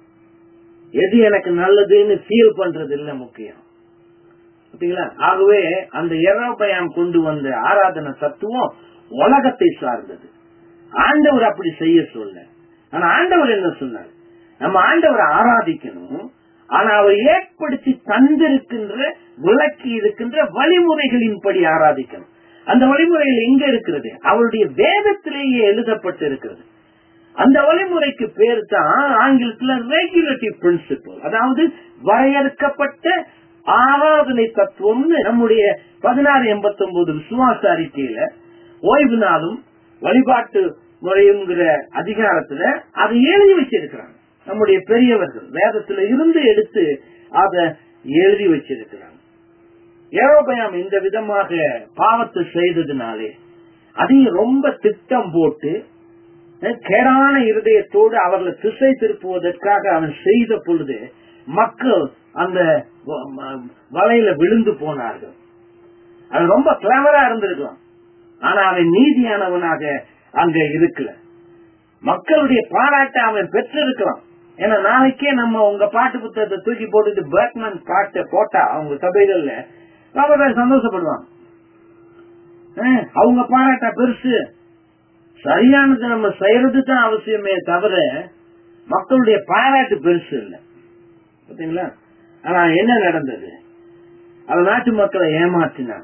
எது எனக்கு நல்லதுன்னு ஃபீல் பண்றது இல்ல முக்கியம் பார்த்தீங்களா ஆகவே அந்த எரோபயாம் கொண்டு வந்த ஆராதனை தத்துவம் உலகத்தை சார்ந்தது ஆண்டவர் அப்படி செய்ய சொல்ல ஆனா ஆண்டவர் என்ன சொன்னார் நம்ம ஆண்டவரை ஆராதிக்கணும் ஆனா அவர் ஏற்படுத்தி தந்திருக்கின்ற விளக்கி இருக்கின்ற வழிமுறைகளின்படி ஆராதிக்கணும் அந்த வழிமுறைகள் எங்க இருக்கிறது அவருடைய வேதத்திலேயே எழுதப்பட்டு இருக்கிறது அந்த வழிமுறைக்கு பேர் தான் ஆங்கிலத்துல ரெகுலேட்டிவ் பிரின்சிபல் அதாவது வரையறுக்கப்பட்ட ஆராதனை தத்துவம்னு நம்முடைய பதினாறு எண்பத்தி ஒன்பது விசுவாச அறிக்கையில ஓய்வு நாளும் வழிபாட்டு முறையுங்கிற அதிகாரத்துல அதை எழுதி வச்சிருக்கிறாங்க நம்முடைய பெரியவர்கள் வேதத்துல இருந்து எடுத்து அதை எழுதி வச்சிருக்கிறாங்க ஏரோபயம் இந்த விதமாக பாவத்தை செய்ததுனாலே அதையும் ரொம்ப திட்டம் போட்டு அஹ், கேடான இருதயத்தோடு அவர்களை திசை திருப்புவதற்காக அவன் செய்த பொழுது மக்கள் அந்த வ- ம- வலையில விழுந்து போனார்கள் அது ரொம்ப கிளவரா இருந்திருக்கலாம் ஆனா அவன் நீதியானவனாக அங்க இருக்கல மக்களுடைய பாராட்டை அவன் பெற்றிருக்கலாம் ஏன்னா நாளைக்கே நம்ம உங்க பாட்டு புத்தகத்தை தூக்கி போட்டுட்டு பேட்மேன் பாட்டை போட்டா அவங்க சபைகள்ல ரொம்ப பேர் சந்தோஷப்படுவாங்க அஹ், அவங்க பாராட்டா பெருசு சரியானது நம்ம செய்யறது தான் அவசியமே தவிர மக்களுடைய பாராட்டு பெருசு இல்ல பாத்தீங்களா ஆனா என்ன நடந்தது அவன் நாட்டு மக்களை ஏமாற்றினான்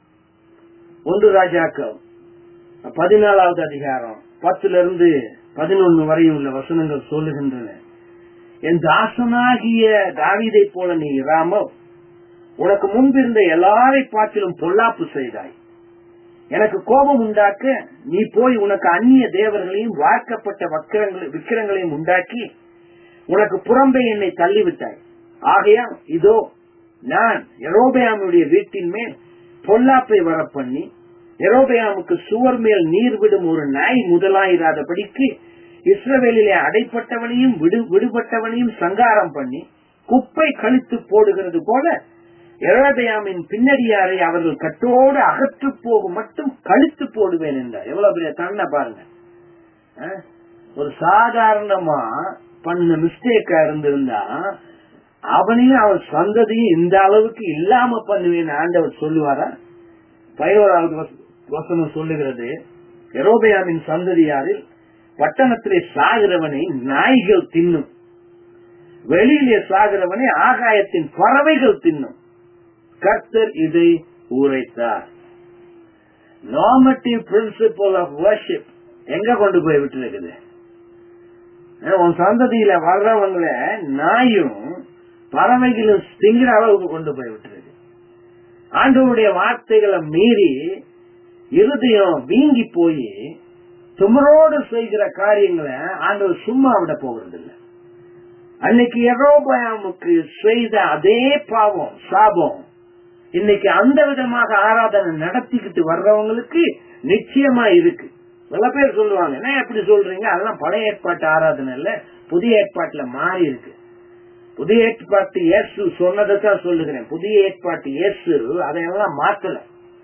ஒன்று ராஜாக்கள் பதினாலாவது அதிகாரம் பத்துல இருந்து பதினொன்னு வரையும் உள்ள வசனங்கள் சொல்லுகின்றன என் தாசனாகிய தாவீதை போல நீ இராம உனக்கு முன்பிருந்த எல்லாரை பார்த்திலும் பொல்லாப்பு செய்தாய் எனக்கு கோபம் உண்டாக்க நீ போய் உனக்கு அந்நிய தேவர்களையும் வார்க்கப்பட்ட வக்கிரங்களை விக்கிரங்களையும் உண்டாக்கி உனக்கு புறம்பே என்னை தள்ளிவிட்டாய் ஆகையால் இதோ நான் எரோபயாமுடைய வீட்டின் மேல் பொல்லாப்பை வரப்பண்ணி எரோபயாமுக்கு சுவர் மேல் நீர் விடும் ஒரு நாய் முதலாயிராதபடிக்கு இஸ்ரவேலிலே அடைப்பட்டவனையும் விடு விடுபட்டவனையும் சங்காரம் பண்ணி குப்பை கழித்து போடுகிறது போல எரோபயாமின் பின்னடியாரை அவர்கள் கட்டோடு அகற்று போகும் மட்டும் கழித்து போடுவேன் என்றார் எவ்வளவு பெரிய தன்னை பாருங்க அஹ்? ஒரு சாதாரணமா பண்ண மிஸ்டேக்கா இருந்திருந்தா அவனையும் அவன் சந்ததியும் இந்த அளவுக்கு இல்லாம பண்ணுவேன் ஆண்டவர் சொல்லுவாரா பதினோராவது வச- வசனம் சொல்லுகிறது எரோபயாமின் சந்ததியாரில் பட்டணத்திலே சாகிறவனை நாய்கள் தின்னும் வெளியிலே சாகிறவனை ஆகாயத்தின் பறவைகள் தின்னும் கர்த்தர் இதை உரைத்தார் நார்மட்டிவ் பிரின்சிபல் ஆஃப் வர்ஷிப் எங்க கொண்டு போய் விட்டு இருக்குது உன் சந்ததியில வர்றவங்கள நாயும் பறவைகளும் திங்கிற அளவுக்கு கொண்டு போய் விட்டுருக்கு ஆண்டவருடைய வார்த்தைகளை மீறி இருதயம் வீங்கி போய் துமரோடு செய்கிற காரியங்களை ஆண்டவர் சும்மா விட போகிறது இல்ல அன்னைக்கு எரோபயாமுக்கு செய்த அதே பாவம் சாபம் இன்னைக்கு அந்த விதமாக ஆராதனை நடத்திக்கிட்டு வர்றவங்களுக்கு நிச்சயமா இருக்கு பல பேர் சொல்லுவாங்க என்ன எப்படி சொல்றீங்க அதெல்லாம் பழைய ஏற்பாட்டு ஆராதனை இல்ல புதிய ஏற்பாட்டுல மாறி இருக்கு புதிய ஏற்பாட்டு இயேசு சொன்னதைத்தான் சொல்லுகிறேன் புதிய ஏற்பாட்டு இயேசு அதையெல்லாம் மாற்றல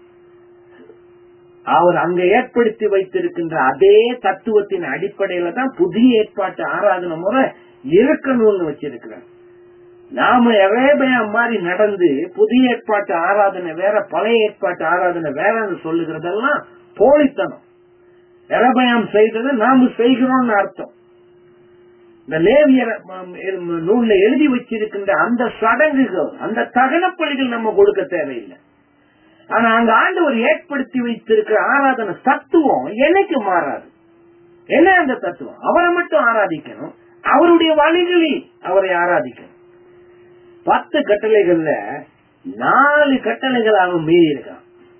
அவர் அங்க ஏற்படுத்தி வைத்திருக்கின்ற அதே தத்துவத்தின் அடிப்படையில தான் புதிய ஏற்பாட்டு ஆராதனை முறை இருக்கணும்னு வச்சிருக்கிறார் நாம எரேபயம் மாதிரி நடந்து புதிய ஏற்பாட்டு ஆராதனை வேற பழைய ஏற்பாட்டு ஆராதனை வேறன்னு சொல்லுகிறதெல்லாம் போலித்தனம் எரபயம் செய்ததை நாம செய்கிறோம்னு அர்த்தம் இந்த லேவியர் நூல்ல எழுதி வச்சிருக்கின்ற அந்த சடங்குகள் அந்த தகனப்பலிகள் நம்ம கொடுக்க தேவையில்லை ஆனா அங்க ஆண்டவர் ஏற்படுத்தி வைத்திருக்கிற ஆராதனை தத்துவம் என்னைக்கு மாறாது என்ன அந்த தத்துவம் அவரை மட்டும் ஆராதிக்கணும் அவருடைய வழிகளில் அவரை ஆராதிக்கணும் பத்து கட்டளைகள்ல நாலு கட்டளைகள் அவன் மீறி இருக்கான்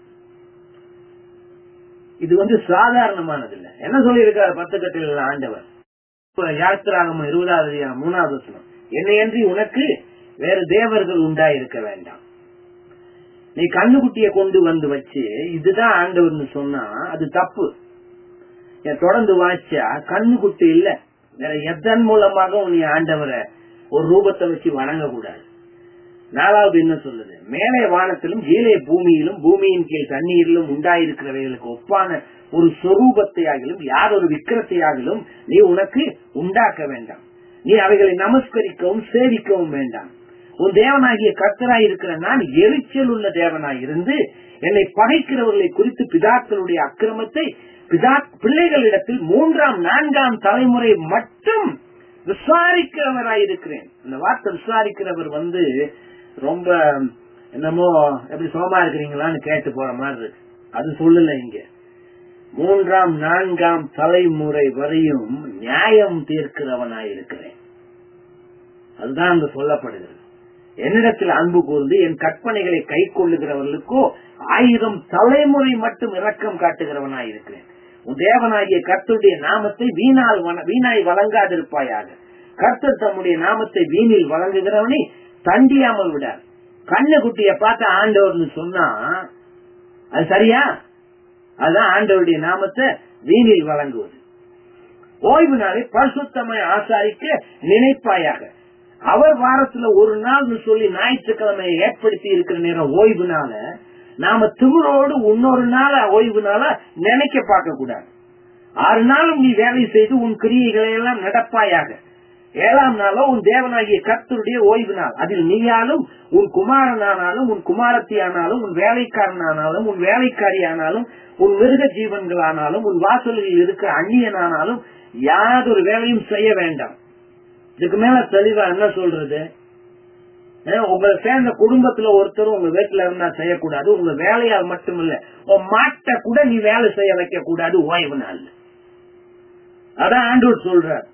இது வந்து சாதாரணமானது இல்ல என்ன சொல்லியிருக்காரு பத்து கட்டளைகள் ஆண்டவர் இப்ப யாத்திராகம இருபதாவது அதிகாரம் மூணாவது வசனம் என்னையன்றி உனக்கு வேற தேவர்கள் உண்டா இருக்க வேண்டாம் நீ கண்ணுக்குட்டிய கொண்டு வந்து வச்சு இதுதான் ஆண்டவர்னு சொன்னா அது தப்பு ஏன் தொடர்ந்து வாய்ச்சா கண்ணுக்குட்டி இல்ல வேற எதன் மூலமாக நீ ஆண்டவரை ஒரு ரூபத்தை வச்சு வணங்க கூடாது நாலாவது என்ன சொல்லுது மேலே வானத்திலும் கீழே பூமியிலும் பூமியின் கீழ் தண்ணீரிலும் உண்டாயிருக்கிறவைகளுக்கு ஒப்பான ஒரு சொரூபத்தையாகிலும் யார் ஒரு விக்கிரத்தையாகிலும் நீ உனக்கு உண்டாக்க வேண்டாம் நீ அவைகளை நமஸ்கரிக்கவும் சேவிக்கவும் வேண்டாம் உன் தேவனாகிய கர்த்தராய் இருக்கிற நான் எரிச்சல் உள்ள தேவனாய் இருந்து என்னை பகைக்கிறவர்களை குறித்து பிதாக்களுடைய அக்கிரமத்தை பிதா பிள்ளைகளிடத்தில் மூன்றாம் நான்காம் தலைமுறை மட்டும் விசாரிக்கிறவராய் இருக்கிறேன் இந்த வார்த்தை விசாரிக்கிறவர் வந்து ரொம்ப என்னமோ எப்படி சோமா இருக்கிறீங்களான்னு கேட்டு போற மாதிரி இருக்கு அது சொல்லல இங்க மூன்றாம் நான்காம் தலைமுறை வரையும் நியாயம் தீர்க்கிறவனாய் இருக்கிறேன் அதுதான் அங்கு சொல்லப்படுகிறது என்னிடத்தில் அன்பு கூர்ந்து என் கற்பனைகளை கை கொள்ளுகிறவர்களுக்கோ ஆயிரம் தலைமுறை மட்டும் இரக்கம் காட்டுகிறவனாய் இருக்கிறேன் உன் தேவனாகிய கர்த்தருடைய நாமத்தை வீணால் வண- வீணாய் வழங்காதிருப்பாயாக கர்த்தர் தம்முடைய நாமத்தை வீணில் வழங்குகிறவனை தண்டியாமல் விடார் கண்ணு குட்டிய பார்த்த ஆண்டவர்னு சொன்னா அது சரியா அதுதான் ஆண்டவருடைய நாமத்தை வீணில் வழங்குவது ஓய்வு நாளை பரிசுத்தமாய் ஆசாரிக்க நினைப்பாயாக அவர் வாரத்துல ஒரு நாள்னு சொல்லி ஞாயிற்றுக்கிழமையை ஏற்படுத்தி இருக்கிற நேரம் ஓய்வு நாள நாம திமிரோடு இன்னொரு நாள ஓய்வு நாள நினைக்க பார்க்க கூடாது ஆறு நாளும் நீ வேலை செய்து உன் கிரியைகளை எல்லாம் நடப்பாயாக ஏழாம் நாளோ உன் தேவனாகிய கர்த்தருடைய ஓய்வு நாள் அதில் நீயாலும் உன் குமாரனானாலும் உன் குமாரத்தியானாலும் உன் வேலைக்காரனானாலும் உன் வேலைக்காரியானாலும் உன் மிருக ஜீவன்களானாலும் உன் வாசல்களில் இருக்கிற அந்நியனானாலும் யாதொரு வேலையும் செய்ய வேண்டாம் இதுக்கு மேல தெளிவா என்ன சொல்றது ஏன் உங்களை சேர்ந்த குடும்பத்துல ஒருத்தரும் உங்க வீட்டுல இருந்தா செய்யக்கூடாது உங்க வேலையால் மட்டும் இல்ல உன் மாட்டை கூட நீ வேலை செய்ய வைக்க கூடாது ஓய்வு நாள் அதான் ஆண்டூர் சொல்றார்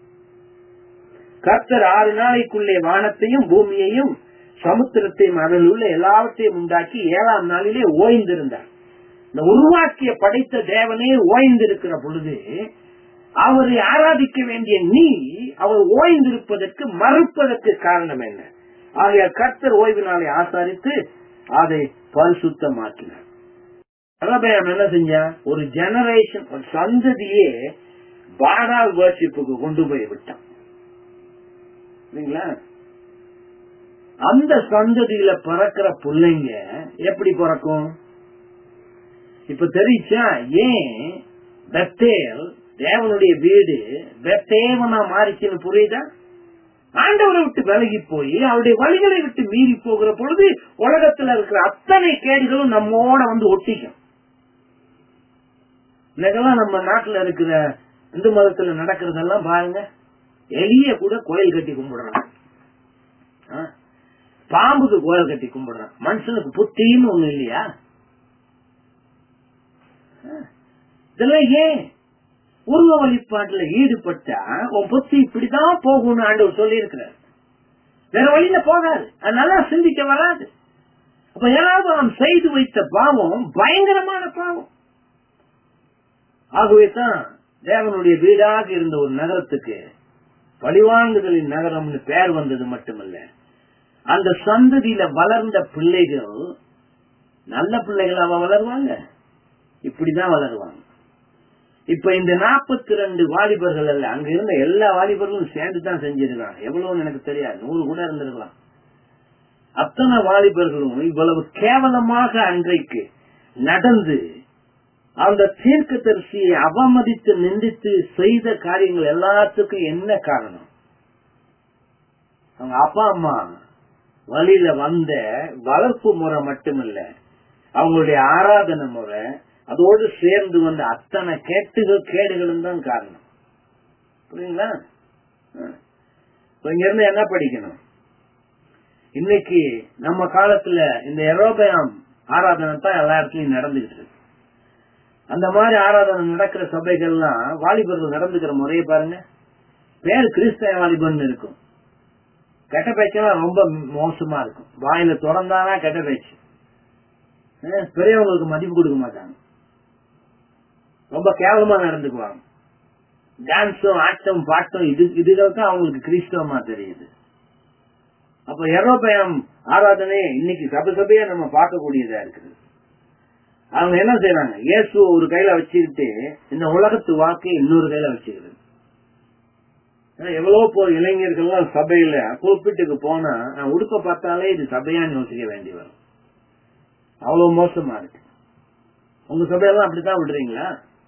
கர்த்தர் ஆறு நாளைக்குள்ளே வானத்தையும் பூமியையும் சமுத்திரத்தையும் அதில் உள்ள எல்லாவற்றையும் உண்டாக்கி ஏழாம் நாளிலே ஓய்ந்திருந்தார் இந்த உருவாக்கிய படைத்த தேவனே ஓய்ந்திருக்கிற பொழுது அவரை ஆராதிக்க வேண்டிய நீ அவர் ஓய்ந்திருப்பதற்கு மறுப்பதற்கு காரணம் என்ன ஆகிய கர்த்தர் ஓய்வு நாளை ஆசாரித்து அதை பரிசுத்தமாக்கினார் அரபேம் என்ன செஞ்சா ஒரு ஜெனரேஷன் ஒரு சந்ததியே பாடால் வர்ஷிப்புக்கு கொண்டு போய் விட்டான் இல்லைங்களா அந்த சந்ததியில பிறக்கிற பிள்ளைங்க எப்படி பிறக்கும் இப்ப தெரிச்சா ஏன் பெத்தேல் தேவனுடைய வீடு பெத்தேவனா மாறிச்சுன்னு புரியுதா ஆண்டவரை விட்டு விலகி போய் அவருடைய வழிகளை விட்டு மீறி போகிற பொழுது உலகத்துல இருக்கிற அத்தனை கேடுகளும் நம்மோட வந்து ஒட்டிக்கும் இன்னைக்கெல்லாம் நம்ம நாட்டுல இருக்கிற இந்து மதத்துல நடக்கிறதெல்லாம் பாருங்க எலிய கூட கோயில் கட்டி கும்பிடுறான் ஆ? பாம்புக்கு கோயில் கட்டி கும்பிடுறான் மனுஷனுக்கு புத்தின்னு ஒண்ணு இல்லையா ஆ? இதெல்லாம் ஏன் உருவ வழிபாட்டுல ஈடுபட்டா உன் புத்தி இப்படிதான் போகும்னு ஆண்டவர் சொல்லி இருக்கிறார் வேற வழியில போகாது அதனால சிந்திக்க வராது அப்ப ஏதாவது நாம் செய்து வைத்த பாவம் பயங்கரமான பாவம் ஆகவே தான் தேவனுடைய வீடாக இருந்த ஒரு நகரத்துக்கு பழிவாங்குதலின் நகரம்னு பெயர் வந்தது மட்டுமல்ல அந்த சந்ததியில வளர்ந்த பிள்ளைகள் நல்ல பிள்ளைகளாவா வளருவாங்க இப்படிதான் வளருவாங்க இப்ப இந்த நாற்பத்தி ரெண்டு வாலிபர்கள் அல்ல அங்க இருந்த எல்லா வாலிபர்களும் சேர்ந்து தான் செஞ்சிருக்காங்க எவ்வளவுன்னு எனக்கு தெரியாது நூறு கூட இருந்திருக்கலாம் அத்தனை வாலிபர்களும் இவ்வளவு கேவலமாக அன்றைக்கு நடந்து அந்த தீர்க்க தரிசியை அவமதித்து நிந்தித்து செய்த காரியங்கள் எல்லாத்துக்கும் என்ன காரணம் அவங்க அப்பா அம்மா வழியில வந்த வளர்ப்பு முறை மட்டுமில்ல அவங்களுடைய ஆராதனை முறை அதோடு சேர்ந்து வந்த அத்தனை கேட்டுகள் கேடுகளும் தான் காரணம் புரியுங்களா ஆ. இப்ப இங்க இருந்து என்ன படிக்கணும் இன்னைக்கு நம்ம காலத்துல இந்த எரோபயாம் ஆராதனை தான் எல்லா இடத்துலயும் நடந்துகிட்டு இருக்கு அந்த மாதிரி ஆராதனை நடக்கிற சபைகள்லாம் வாலிபர்கள் நடந்துக்கிற முறையை பாருங்க பேர் கிறிஸ்தவ வாலிபர்னு இருக்கும் கெட்ட பேச்செல்லாம் ரொம்ப மோசமா இருக்கும் வாயில திறந்தானா கெட்ட பேச்சு அஹ் பெரியவங்களுக்கு மதிப்பு கொடுக்க மாட்டாங்க ரொம்ப கேவலமா நடந்துக்குவாங்க டான்ஸும் ஆட்டம் பாட்டம் இது இதுகள் தான் அவங்களுக்கு கிறிஸ்தவமா தெரியுது அப்ப எரோபயம் ஆராதனை இன்னைக்கு சபை சபையா நம்ம பார்க்கக்கூடியதா இருக்குது அவங்க என்ன செய்யறாங்க இயேசு ஒரு கையில வச்சுக்கிட்டு இந்த உலகத்து வாக்கை இன்னொரு கையில வச்சுக்கிறது எவ்வளவு போ இளைஞர்கள்லாம் சபையில புல்பிட்டுக்கு போனா உடுக்க பார்த்தாலே இது சபையான்னு யோசிக்க வேண்டி வரும் அவ்வளவு மோசமா இருக்கு உங்க சபையெல்லாம் அப்படித்தான் விடுறீங்களா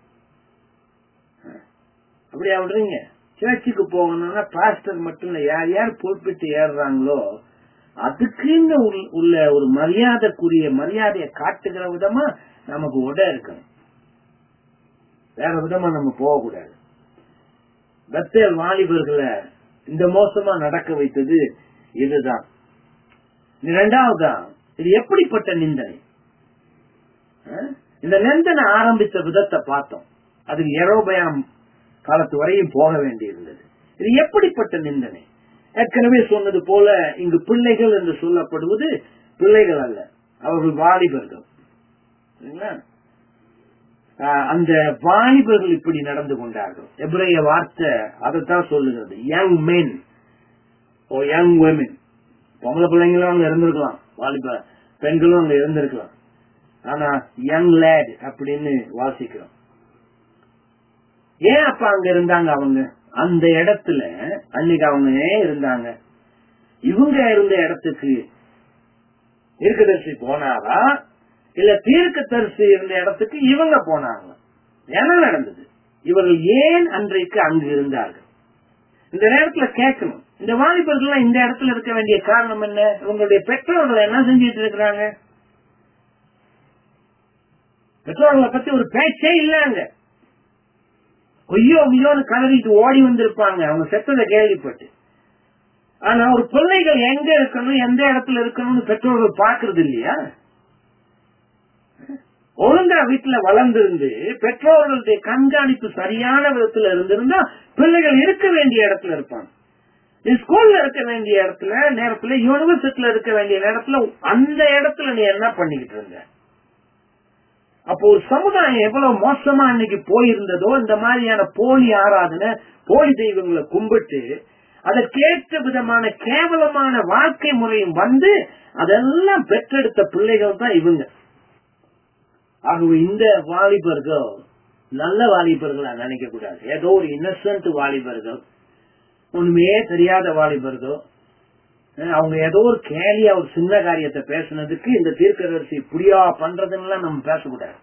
அப்படியா விடுறீங்க சர்ச்சுக்கு போகணும்னா பாஸ்டர் மட்டும் இல்ல யார் யார் புல்பிட்டு ஏறுறாங்களோ அதுக்குன்னு உள்ள ஒரு மரியாதைக்குரிய மரியாதையை காட்டுகிற விதமா நமக்கு உட இருக்கணும் வேற விதமா நம்ம போகக்கூடாது பத்தேல் வாலிபர்களை இந்த மோசமா நடக்க வைத்தது இதுதான் இரண்டாவதுதான் இது எப்படிப்பட்ட நிந்தனை இந்த நிந்தனை ஆரம்பித்த விதத்தை பார்த்தோம் அதுக்கு எரோபயாம் காலத்து வரையும் போக வேண்டியிருந்தது இது எப்படிப்பட்ட நிந்தனை ஏற்கனவே சொன்னது போல இங்கு பிள்ளைகள் என்று சொல்லப்படுவது பிள்ளைகள் அல்ல அவர்கள் வாலிபர்கள் அந்த வாலிபர்கள் இப்படி நடந்து கொண்டார்கள் எப்ரைய வார்த்தை அதைத்தான் சொல்லுகிறது யங் மென் ஓ யங் விமென் பொம்பளை பிள்ளைங்களும் அங்க இருந்திருக்கலாம் வாலிப பெண்களும் அங்க இருந்திருக்கலாம் ஆனா யங் லேட் அப்படின்னு வாசிக்கிறோம் ஏன் அப்ப அங்க இருந்தாங்க அவங்க அந்த இடத்துல அன்னைக்கு அவங்க ஏன் இருந்தாங்க இவங்க இருந்த இடத்துக்கு தீர்க்கதரிசி போனாரா இல்ல தீர்க்க தரிசி இருந்த இடத்துக்கு இவங்க போனாங்க என்ன நடந்தது இவர்கள் ஏன் அன்றைக்கு அங்கு இருந்தார்கள் இந்த நேரத்துல கேட்கணும் இந்த வாலிபர்கள் இந்த இடத்துல இருக்க வேண்டிய காரணம் என்ன இவங்களுடைய பெற்றோர்கள் என்ன செஞ்சிட்டு இருக்கிறாங்க பெற்றோர்களை பத்தி ஒரு பேச்சே இல்லங்க கொய்யோ ஐயோன்னு கலரிட்டு ஓடி வந்திருப்பாங்க அவங்க செத்ததை கேள்விப்பட்டு ஆனா ஒரு பிள்ளைகள் எங்க இருக்கணும் எந்த இடத்துல இருக்கணும்னு பெற்றோர்கள் பாக்குறது இல்லையா ஒழுங்கா வீட்டுல வளர்ந்திருந்து பெற்றோர்களுடைய கண்காணிப்பு சரியான விதத்துல இருந்திருந்தா பிள்ளைகள் இருக்க வேண்டிய இடத்துல இருப்பாங்க நீ ஸ்கூல்ல இருக்க வேண்டிய இடத்துல நேரத்துல யூனிவர்சிட்டியில இருக்க வேண்டிய நேரத்துல அந்த இடத்துல நீ என்ன பண்ணிக்கிட்டு இருந்த அப்போ ஒரு சமுதாயம் எவ்வளவு மோசமா அன்னைக்கு போயிருந்ததோ இந்த மாதிரியான போலி ஆராதனை போலி தெய்வங்களை கும்பிட்டு அதற்கேற்ற விதமான கேவலமான வாழ்க்கை முறையும் வந்து அதெல்லாம் பெற்றெடுத்த பிள்ளைகள் தான் இவங்க ஆகவே இந்த வாலிபர்கள் நல்ல வாலிபர்களா நினைக்க கூடாது ஏதோ ஒரு இன்னசென்ட் வாலிபர்கள் ஒண்ணுமே தெரியாத வாலிபர்கள் அவங்க ஏதோ ஒரு கேலியா ஒரு சின்ன காரியத்தை பேசுனதுக்கு இந்த தீர்க்கதரிசி புரியா பண்றதுன்னு நம்ம பேசக்கூடாது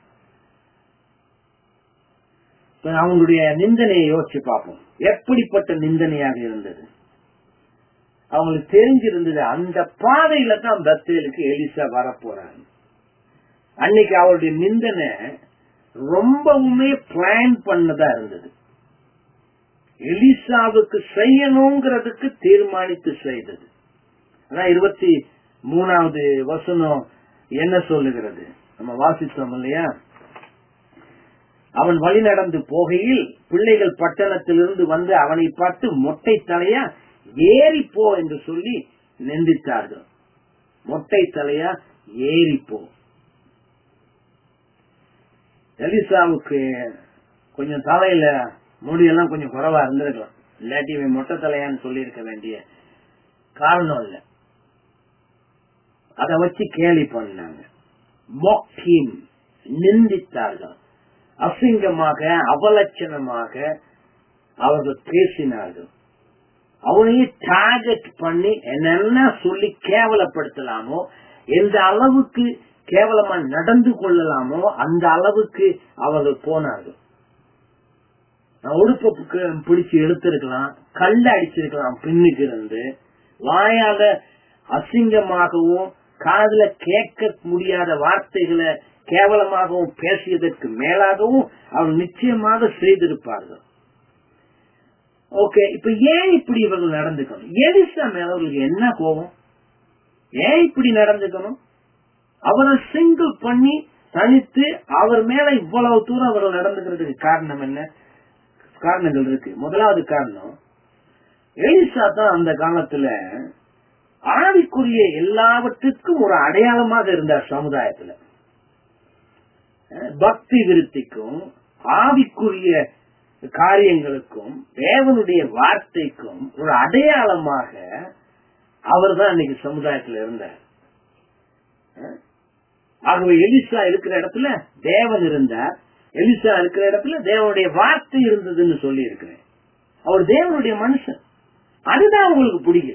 அவங்களுடைய நிந்தனையை யோசிச்சு பார்ப்போம் எப்படிப்பட்ட நிந்தனையாக இருந்தது அவங்களுக்கு தெரிஞ்சிருந்தது அந்த பாதையில தான் பத்தேலுக்கு எலிசா வரப்போறாங்க அன்னைக்கு அவருடைய நிந்தனை ரொம்பவுமே பிளான் பண்ணதா இருந்தது எலிசாவுக்கு செய்யணுங்கிறதுக்கு தீர்மானித்து செய்தது அதான் இருபத்தி மூணாவது வசனம் என்ன சொல்லுகிறது நம்ம வாசித்தோம் இல்லையா அவன் வழி நடந்து போகையில் பிள்ளைகள் பட்டணத்திலிருந்து வந்து அவனை பார்த்து மொட்டை தலையா ஏறி போ என்று சொல்லி நிந்தித்தார்கள் மொட்டை தலையா ஏறி போ எலிசாவுக்கு கொஞ்சம் தலையில முடியெல்லாம் கொஞ்சம் குறைவா இருந்திருக்கலாம் இல்லாட்டி இவன் மொட்டை தலையான்னு சொல்லி இருக்க வேண்டிய காரணம் இல்ல அத வச்சு கேலி பண்ணாங்க நிந்தித்தார்கள் அசிங்கமாக அவலட்சணமாக அவர்கள் பேசினார்கள் அவனையே டார்கெட் பண்ணி என்னென்ன சொல்லி கேவலப்படுத்தலாமோ எந்த அளவுக்கு கேவலமா நடந்து கொள்ளலாமோ அந்த அளவுக்கு அவர்கள் போனார்கள் உடுப்புக்கு பிடிச்சு எடுத்திருக்கலாம் கல்ல அடிச்சிருக்கலாம் பின்னுக்கு இருந்து வாயால அசிங்கமாகவும் காதுல கேட்க முடியாத வார்த்தைகளை கேவலமாகவும் பேசியதற்கு மேலாகவும் அவர் நிச்சயமாக செய்திருப்பார்கள் ஓகே இப்ப ஏன் இப்படி இவர்கள் நடந்துக்கணும் எலிசா மேல அவர்களுக்கு என்ன கோபம் ஏன் இப்படி நடந்துக்கணும் அவரை சிங்கிள் பண்ணி தனித்து அவர் மேல இவ்வளவு தூரம் அவர்கள் நடந்துக்கிறதுக்கு காரணம் என்ன காரணங்கள் இருக்கு முதலாவது காரணம் எலிசா தான் அந்த காலத்துல ஆவிக்குரிய எல்லாவற்றுக்கும் ஒரு அடையாளமாக இருந்தார் சமுதாயத்துல பக்தி விருத்திக்கும் ஆவிக்குரிய காரியங்களுக்கும் தேவனுடைய வார்த்தைக்கும் ஒரு அடையாளமாக அவர் தான் இன்னைக்கு சமுதாயத்துல இருந்தார் அஹ்? ஆகவே எலிசா இருக்கிற இடத்துல தேவன் இருந்தார் எலிசா இருக்கிற இடத்துல தேவனுடைய வார்த்தை இருந்ததுன்னு சொல்லி இருக்கிறேன் அவர் தேவனுடைய மனுஷன் அதுதான் அவங்களுக்கு பிடிக்கல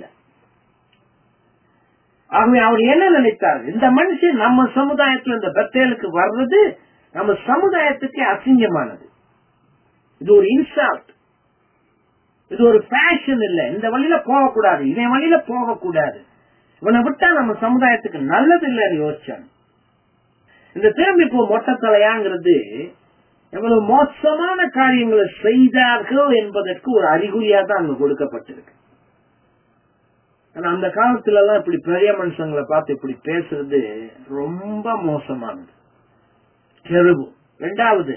ஆகவே அவர் என்ன நினைத்தார் இந்த மனுஷன் நம்ம சமுதாயத்துல இந்த பெத்தேலுக்கு வர்றது நம்ம சமுதாயத்துக்கு அசிங்கமானது இது ஒரு இன்சால்ட் இது ஒரு ஃபேஷன் இல்ல இந்த வழியில போகக்கூடாது இவன் வழியில போகக்கூடாது இவனை விட்டா நம்ம சமுதாயத்துக்கு நல்லது இல்லைன்னு யோசிச்சான் இந்த திரும்பி போ மொட்டத்தலையாங்கிறது எவ்வளவு மோசமான காரியங்களை செய்தார்கள் என்பதற்கு ஒரு அறிகுறியா தான் அங்க கொடுக்கப்பட்டிருக்கு ஆனா அந்த காலத்துல எல்லாம் இப்படி பெரிய மனுஷங்களை பார்த்து இப்படி பேசுறது ரொம்ப மோசமானது தெருவு ரெண்டாவது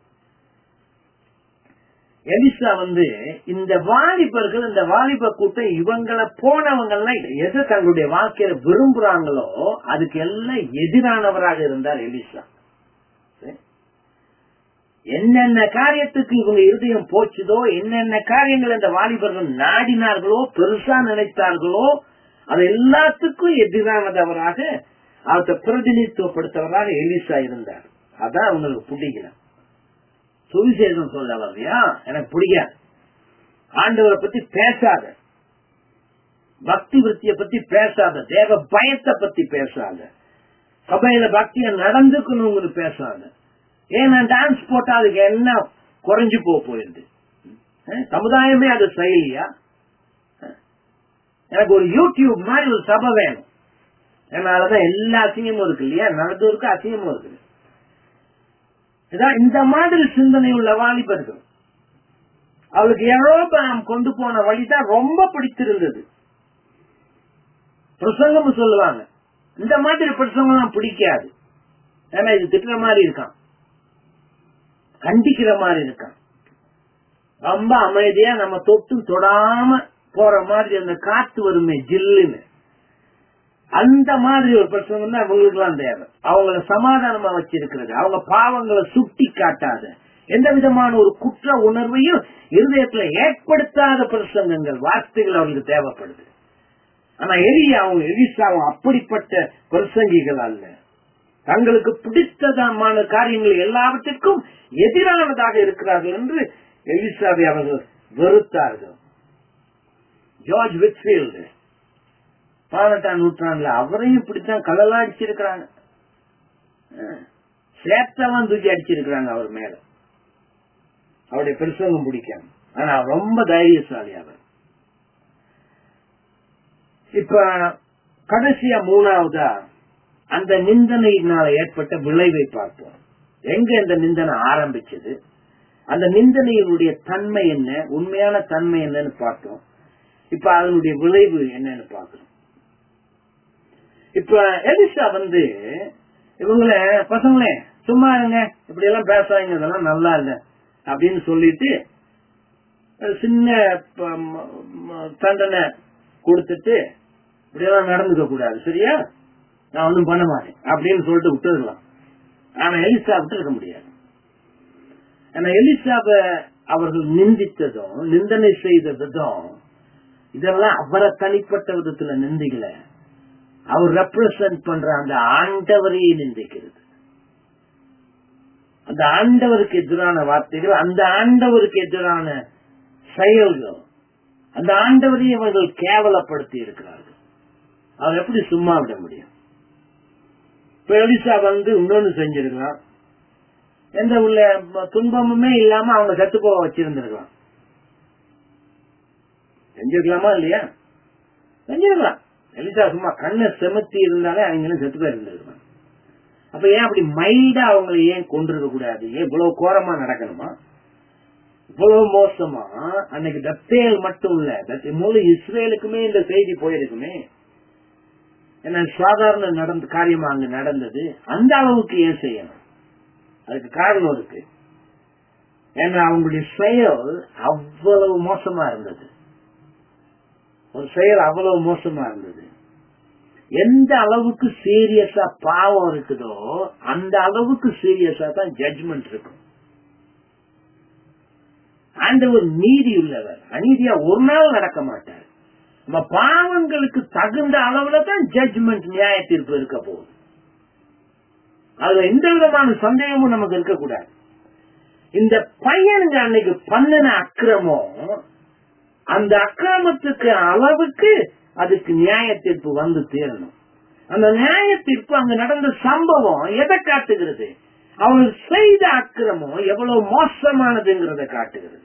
எலிசா வந்து இந்த வாலிபர்கள் இந்த வாலிப கூட்டம் இவங்களை போனவங்கெல்லாம் எது தங்களுடைய வாழ்க்கையில விரும்புறாங்களோ அதுக்கு எல்லாம் எதிரானவராக இருந்தார் எலிசா சரி? என்னென்ன காரியத்துக்கு இவங்க இருதயம் போச்சுதோ என்னென்ன காரியங்கள் இந்த வாலிபர்கள் நாடினார்களோ பெருசா நினைத்தார்களோ அது எல்லாத்துக்கும் எதிரானதவராக அவத்தை பிரதிநிதித்துவப்படுத்தவராக எலிசா இருந்தார் அதான் அவங்களுக்கு பிடிக்கல சுவிசேஷம் சொல்ல வர்றியா எனக்கு பிடிக்காது ஆண்டவரை பத்தி பேசாத பக்தி விருத்திய பத்தி பேசாத தேவ பயத்தை பத்தி பேசாத சபையில பக்திய நடந்துக்கணும்னு பேசாத ஏன் நான் டான்ஸ் போட்டா அதுக்கு என்ன குறைஞ்சு போக போயிருது அஹ், சமுதாயமே அது செயலியா அஹ், எனக்கு ஒரு யூடியூப் மாதிரி ஒரு சபை வேணும் அதனாலதான் எல்லா அசிங்கமும் இருக்கு இல்லையா நடந்தவருக்கு அசிங்கமும் இருக்குது இதான் இந்த மாதிரி சிந்தனை உள்ள வாலிபர்கள் அவளுக்கு எரோபாம் கொண்டு போன வழிதான் ரொம்ப பிடித்திருந்தது பிரசங்கம் சொல்லுவாங்க இந்த மாதிரி பிரசங்கம் பிடிக்காது ஏன்னா இது திட்டுற மாதிரி இருக்கான் கண்டிக்கிற மாதிரி இருக்கான் ரொம்ப அமைதியா நம்ம தொட்டு தொடாம போற மாதிரி அந்த காத்து வருமே ஜில்லுன்னு அந்த மாதிரி ஒரு பிரசங்கம் தான் அவங்களுக்கு எல்லாம் தேவை அவங்கள சமாதானமா வச்சிருக்கிறது அவங்க பாவங்களை சுட்டி காட்டாத எந்த விதமான ஒரு குற்ற உணர்வையும் இருதயத்துல ஏற்படுத்தாத பிரசங்கங்கள் வார்த்தைகள் அவங்களுக்கு தேவைப்படுது ஆனா எலியா அவங்க எலிசாவும் அப்படிப்பட்ட பிரசங்கிகள் அல்ல தங்களுக்கு பிடித்ததமான காரியங்கள் எல்லாவற்றிற்கும் எதிரானதாக இருக்கிறார்கள் என்று எலிசாவை அவர்கள் வெறுத்தார்கள் ஜார்ஜ் விட்ஃபீல்டு பதினெட்டாம் நூற்றாண்டுல அவரையும் இப்படித்தான் கல்லெல்லாம் அடிச்சிருக்கிறாங்க சேத்தெல்லாம் தூக்கி அடிச்சிருக்கிறாங்க அவர் மேல அவருடைய பிரசங்கம் பிடிக்காம ஆனா அவர் ரொம்ப தைரியசாலி அவர் இப்ப கடைசியா மூணாவதா அந்த நிந்தனையினால ஏற்பட்ட விளைவை பார்ப்போம் எங்க இந்த நிந்தனை ஆரம்பிச்சது அந்த நிந்தனையினுடைய தன்மை என்ன உண்மையான தன்மை என்னன்னு பார்த்தோம் இப்ப அதனுடைய விளைவு என்னன்னு பார்க்கணும் இப்ப எலிசா வந்து இவங்கள பசங்களே சும்மா இருங்க இப்படி எல்லாம் பேசாதீங்க இதெல்லாம் நல்லா இல்ல அப்படின்னு சொல்லிட்டு ஒரு சின்ன ப- ம- ம- தண்டனை கொடுத்துட்டு இப்படி எல்லாம் நடந்துக்க கூடாது சரியா நான் ஒன்றும் பண்ண மாட்டேன் அப்படின்னு சொல்லிட்டு விட்டுடலாம் ஆனா எலிசா விட்டு இருக்க முடியாது ஆனா எலிசாவை அவர்கள் நிந்தித்ததும் நிந்தனை செய்த விதம் இதெல்லாம் அவரை தனிப்பட்ட விதத்துல நிந்திக்கல அவர் ரெப்ரசன்ட் பண்ற அந்த ஆண்டவரையே நிந்திக்கிறது அந்த ஆண்டவருக்கு எதிரான வார்த்தைகள் அந்த ஆண்டவருக்கு எதிரான செயல்கள் அந்த ஆண்டவரையே அவர்கள் கேவலப்படுத்தி இருக்கிறார்கள் அவர் எப்படி சும்மா விட முடியும் இப்ப எலிசா வந்து இன்னொன்னு செஞ்சிருக்கலாம் எந்த உள்ள துன்பமுமே இல்லாம அவங்க செத்து போக வச்சிருந்திருக்கலாம் செஞ்சிருக்கலாமா இல்லையா செஞ்சிருக்கலாம் எலிசா சும்மா கண்ணை செமத்தி இருந்தாலே அவங்களும் செத்து போய் இருந்திருக்கலாம் அப்ப ஏன் அப்படி மைல்டா அவங்களை ஏன் கொண்டிருக்க கூடாது ஏன் இவ்வளவு கோரமா நடக்கணுமா இவ்வளவு மோசமா அன்னைக்கு தத்தேல் மட்டும் இல்ல தத்தே முழு இஸ்ரேலுக்குமே இந்த செய்தி போயிருக்குமே ஏன்னா சாதாரண நடந்த காரியமா அங்க நடந்தது அந்த அளவுக்கு ஏன் செய்யணும் அதுக்கு காரணம் இருக்கு ஏன்னா அவங்களுடைய செயல் அவ்வளவு மோசமா இருந்தது ஒரு செயல் அவ்வளவு மோசமா இருந்தது எந்த அளவுக்கு சீரியஸா பாவம் இருக்குதோ அந்த அளவுக்கு சீரியஸா தான் ஜட்ஜ்மெண்ட் இருக்கும் ஆண்டவர் நீதி உள்ளவர் அநீதியா ஒரு நாள் நடக்க மாட்டார் நம்ம பாவங்களுக்கு தகுந்த அளவுல தான் ஜட்ஜ்மெண்ட் நியாய தீர்ப்பு இருக்க போகுது அதுல எந்த விதமான சந்தேகமும் நமக்கு இருக்கக்கூடாது இந்த பையனுங்க அன்னைக்கு பண்ணின அக்கிரமம் அந்த அக்கிரமத்துக்கு அளவுக்கு அதுக்கு நியாய தீர்ப்பு வந்து தீரணும் அந்த நியாய தீர்ப்பு அங்க நடந்த சம்பவம் எதை காட்டுகிறது அவர் செய்த அக்கிரமம் எவ்வளவு மோசமானதுங்கிறத காட்டுகிறது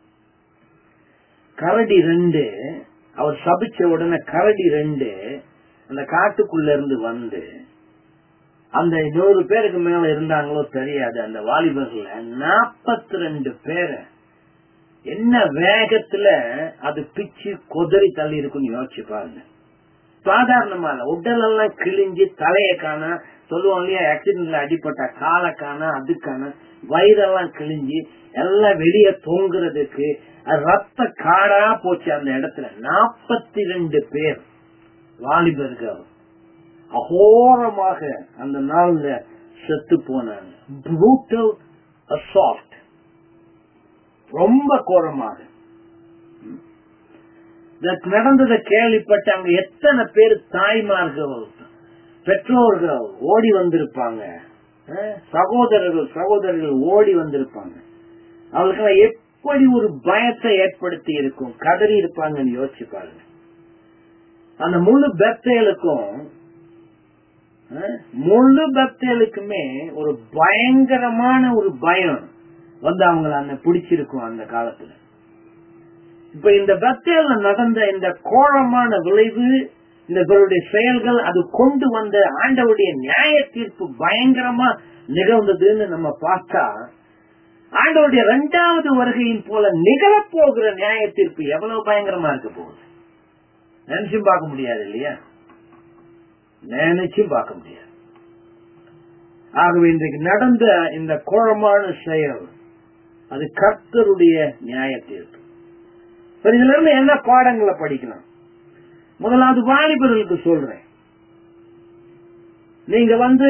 கரடி ரெண்டு அவர் சபிச்ச உடனே கரடி ரெண்டு அந்த காட்டுக்குள்ள இருந்து வந்து அந்த நூறு பேருக்கு மேல இருந்தாங்களோ தெரியாது அந்த வாலிபர்கள நாற்பத்தி ரெண்டு பேரை என்ன வேகத்துல அது பிச்சு கொதறி தள்ளி இருக்குன்னு யோசிச்சு பாருங்க சாதாரணமா இல்ல உடல் எல்லாம் கிழிஞ்சு தலைய காண சொல்லுவோம் இல்லையா ஆக்சிடென்ட்ல அடிப்பட்ட காலை காண அதுக்கான வயிறெல்லாம் கிழிஞ்சு எல்லாம் வெளியே தொங்குறதுக்கு ரத்த காடா போச்சு அந்த இடத்துல நாற்பத்தி ரெண்டு பேர் வாலிபர்கள் அகோரமாக அந்த நாள்ல செத்து போனாங்க ப்ரூட்டல் அசால்ட் ரொம்ப கோரமாக நடந்ததை கேள்விப்பட்ட அங்க எத்தனை பேர் தாய்மார்கள் பெற்றோர்கள் ஓடி வந்திருப்பாங்க சகோதரர்கள் சகோதரர்கள் ஓடி வந்திருப்பாங்க அவர்களுக்கு எப்படி ஒரு பயத்தை ஏற்படுத்தி இருக்கும் கதறி இருப்பாங்கன்னு யோசிச்சு பாருங்க அந்த முழு பெத்தேலுக்கும் முழு பக்தர்களுக்குமே ஒரு பயங்கரமான ஒரு பயம் வந்து அவங்கள அந்த பிடிச்சிருக்கும் அந்த காலத்துல இப்ப இந்த பக்தேல நடந்த இந்த கோரமான விளைவு இந்த இவருடைய செயல்கள் அது கொண்டு வந்த ஆண்டவருடைய நியாய தீர்ப்பு பயங்கரமா நிகழ்ந்ததுன்னு நம்ம பார்த்தா ஆண்டவருடைய இரண்டாவது வருகையின் போல நிகழப்போகிற நியாய தீர்ப்பு எவ்வளவு பயங்கரமா இருக்க போகுது நினைச்சும் பார்க்க முடியாது இல்லையா நினைச்சும் பார்க்க முடியாது ஆகவே இன்றைக்கு நடந்த இந்த கோரமான செயல் அது கர்த்தருடைய நியாய தீர்ப்பு இதுல இருந்து என்ன பாடங்களை படிக்கலாம் முதலாவது வாலிபர்களுக்கு சொல்றேன் நீங்க வந்து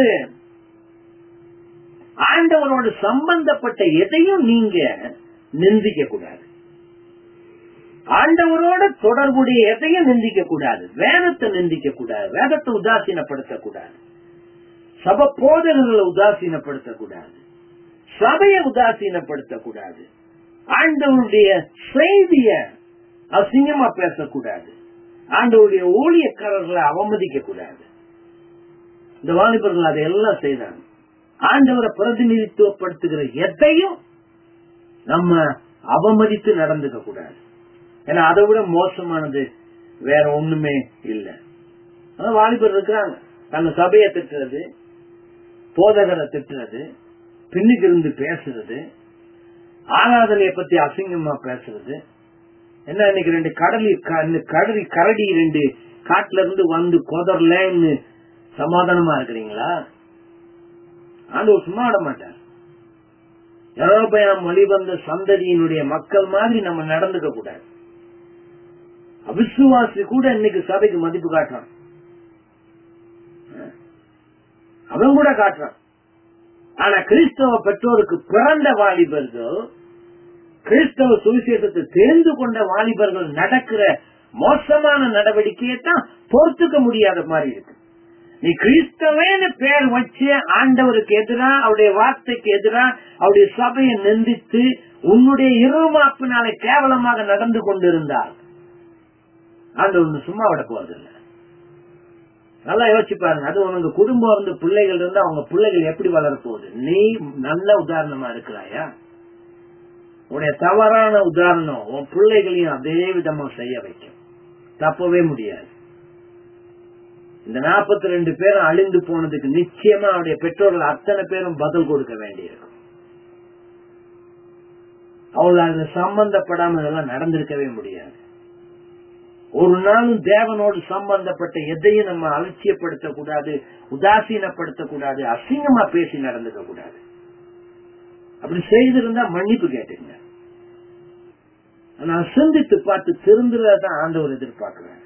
ஆண்டவரோடு சம்பந்தப்பட்ட எதையும் நீங்க நிந்திக்க கூடாது ஆண்டவரோட தொடர்புடைய எதையும் நிந்திக்க கூடாது வேதத்தை நிந்திக்க கூடாது வேதத்தை உதாசீனப்படுத்த கூடாது சப போதகர்களை உதாசீனப்படுத்த கூடாது சபையை உதாசீனப்படுத்த கூடாது ஆண்டவருடைய செய்திய அசிங்கமா பேசக்கூடாது ஆண்டவருடைய ஊழியக்காரர்களை அவமதிக்க கூடாது இந்த வாலிபர்கள் அதையெல்லாம் செய்தாங்க ஆண்டவரை பிரதிநிதித்துவப்படுத்துகிற எதையும் நம்ம அவமதித்து நடந்துக்க கூடாது ஏன்னா அதை விட மோசமானது வேற ஒண்ணுமே இல்ல வாலிபர் இருக்கிறாங்க தங்க சபையை திட்டுறது போதகரை திட்டுறது பின்னுக்கு இருந்து பேசுறது ஆராதனையை பத்தி அசிங்கமா பேசுறது என்ன இன்னைக்கு ரெண்டு கடலி கடலி கரடி ரெண்டு காட்டுல இருந்து வந்து கொதர்லன்னு சமாதானமா இருக்கிறீங்களா ஆண்டவர் சும்மா விட மாட்டார் யூரோப்பியம் வழிவந்த சந்ததியினுடைய மக்கள் மாதிரி நம்ம நடந்துக்க கூடாது அவிசுவாசி கூட இன்னைக்கு சபைக்கு மதிப்பு காட்டுறான் அவன் கூட காட்டுறான் ஆனா கிறிஸ்தவ பெற்றோருக்கு பிறந்த வாலிபர்கள் கிறிஸ்தவ சுவிசேஷத்தை தெரிந்து கொண்ட வாலிபர்கள் நடக்கிற மோசமான நடவடிக்கையை தான் பொறுத்துக்க முடியாத மாதிரி இருக்கு நீ கிறிஸ்தவன்னு பேர் வச்சு ஆண்டவருக்கு எதிரா அவருடைய வார்த்தைக்கு எதிரா அவருடைய சபையை நிந்தித்து உன்னுடைய இருமாப்பினாலே கேவலமாக நடந்து கொண்டிருந்தால் ஆண்டவர் சும்மா விட போறதில்லை நல்லா யோசிச்சு பாருங்க அது உனக்கு குடும்பம் இருந்து பிள்ளைகள் இருந்து அவங்க பிள்ளைகள் எப்படி வளரப்போகுது நீ நல்ல உதாரணமா இருக்கிறாயா உன்னுடைய தவறான உதாரணம் உன் பிள்ளைகளையும் அதே விதமா செய்ய வைக்கும் தப்பவே முடியாது இந்த நாற்பத்தி ரெண்டு பேரும் அழிந்து போனதுக்கு நிச்சயமா அவருடைய பெற்றோர்கள் அத்தனை பேரும் பதில் கொடுக்க வேண்டியிருக்கும் அவள் அதுல சம்பந்தப்படாம இதெல்லாம் நடந்திருக்கவே முடியாது ஒரு நாளும் தேவனோடு சம்பந்தப்பட்ட எதையும் நம்ம அலட்சியப்படுத்த கூடாது உதாசீனப்படுத்த கூடாது அசிங்கமா பேசி நடந்துக்க கூடாது அப்படி செய்திருந்தா மன்னிப்பு கேட்டுங்க நான் சிந்தித்து பார்த்து திருந்துறதான் ஆண்டவர் எதிர்பார்க்கிறேன்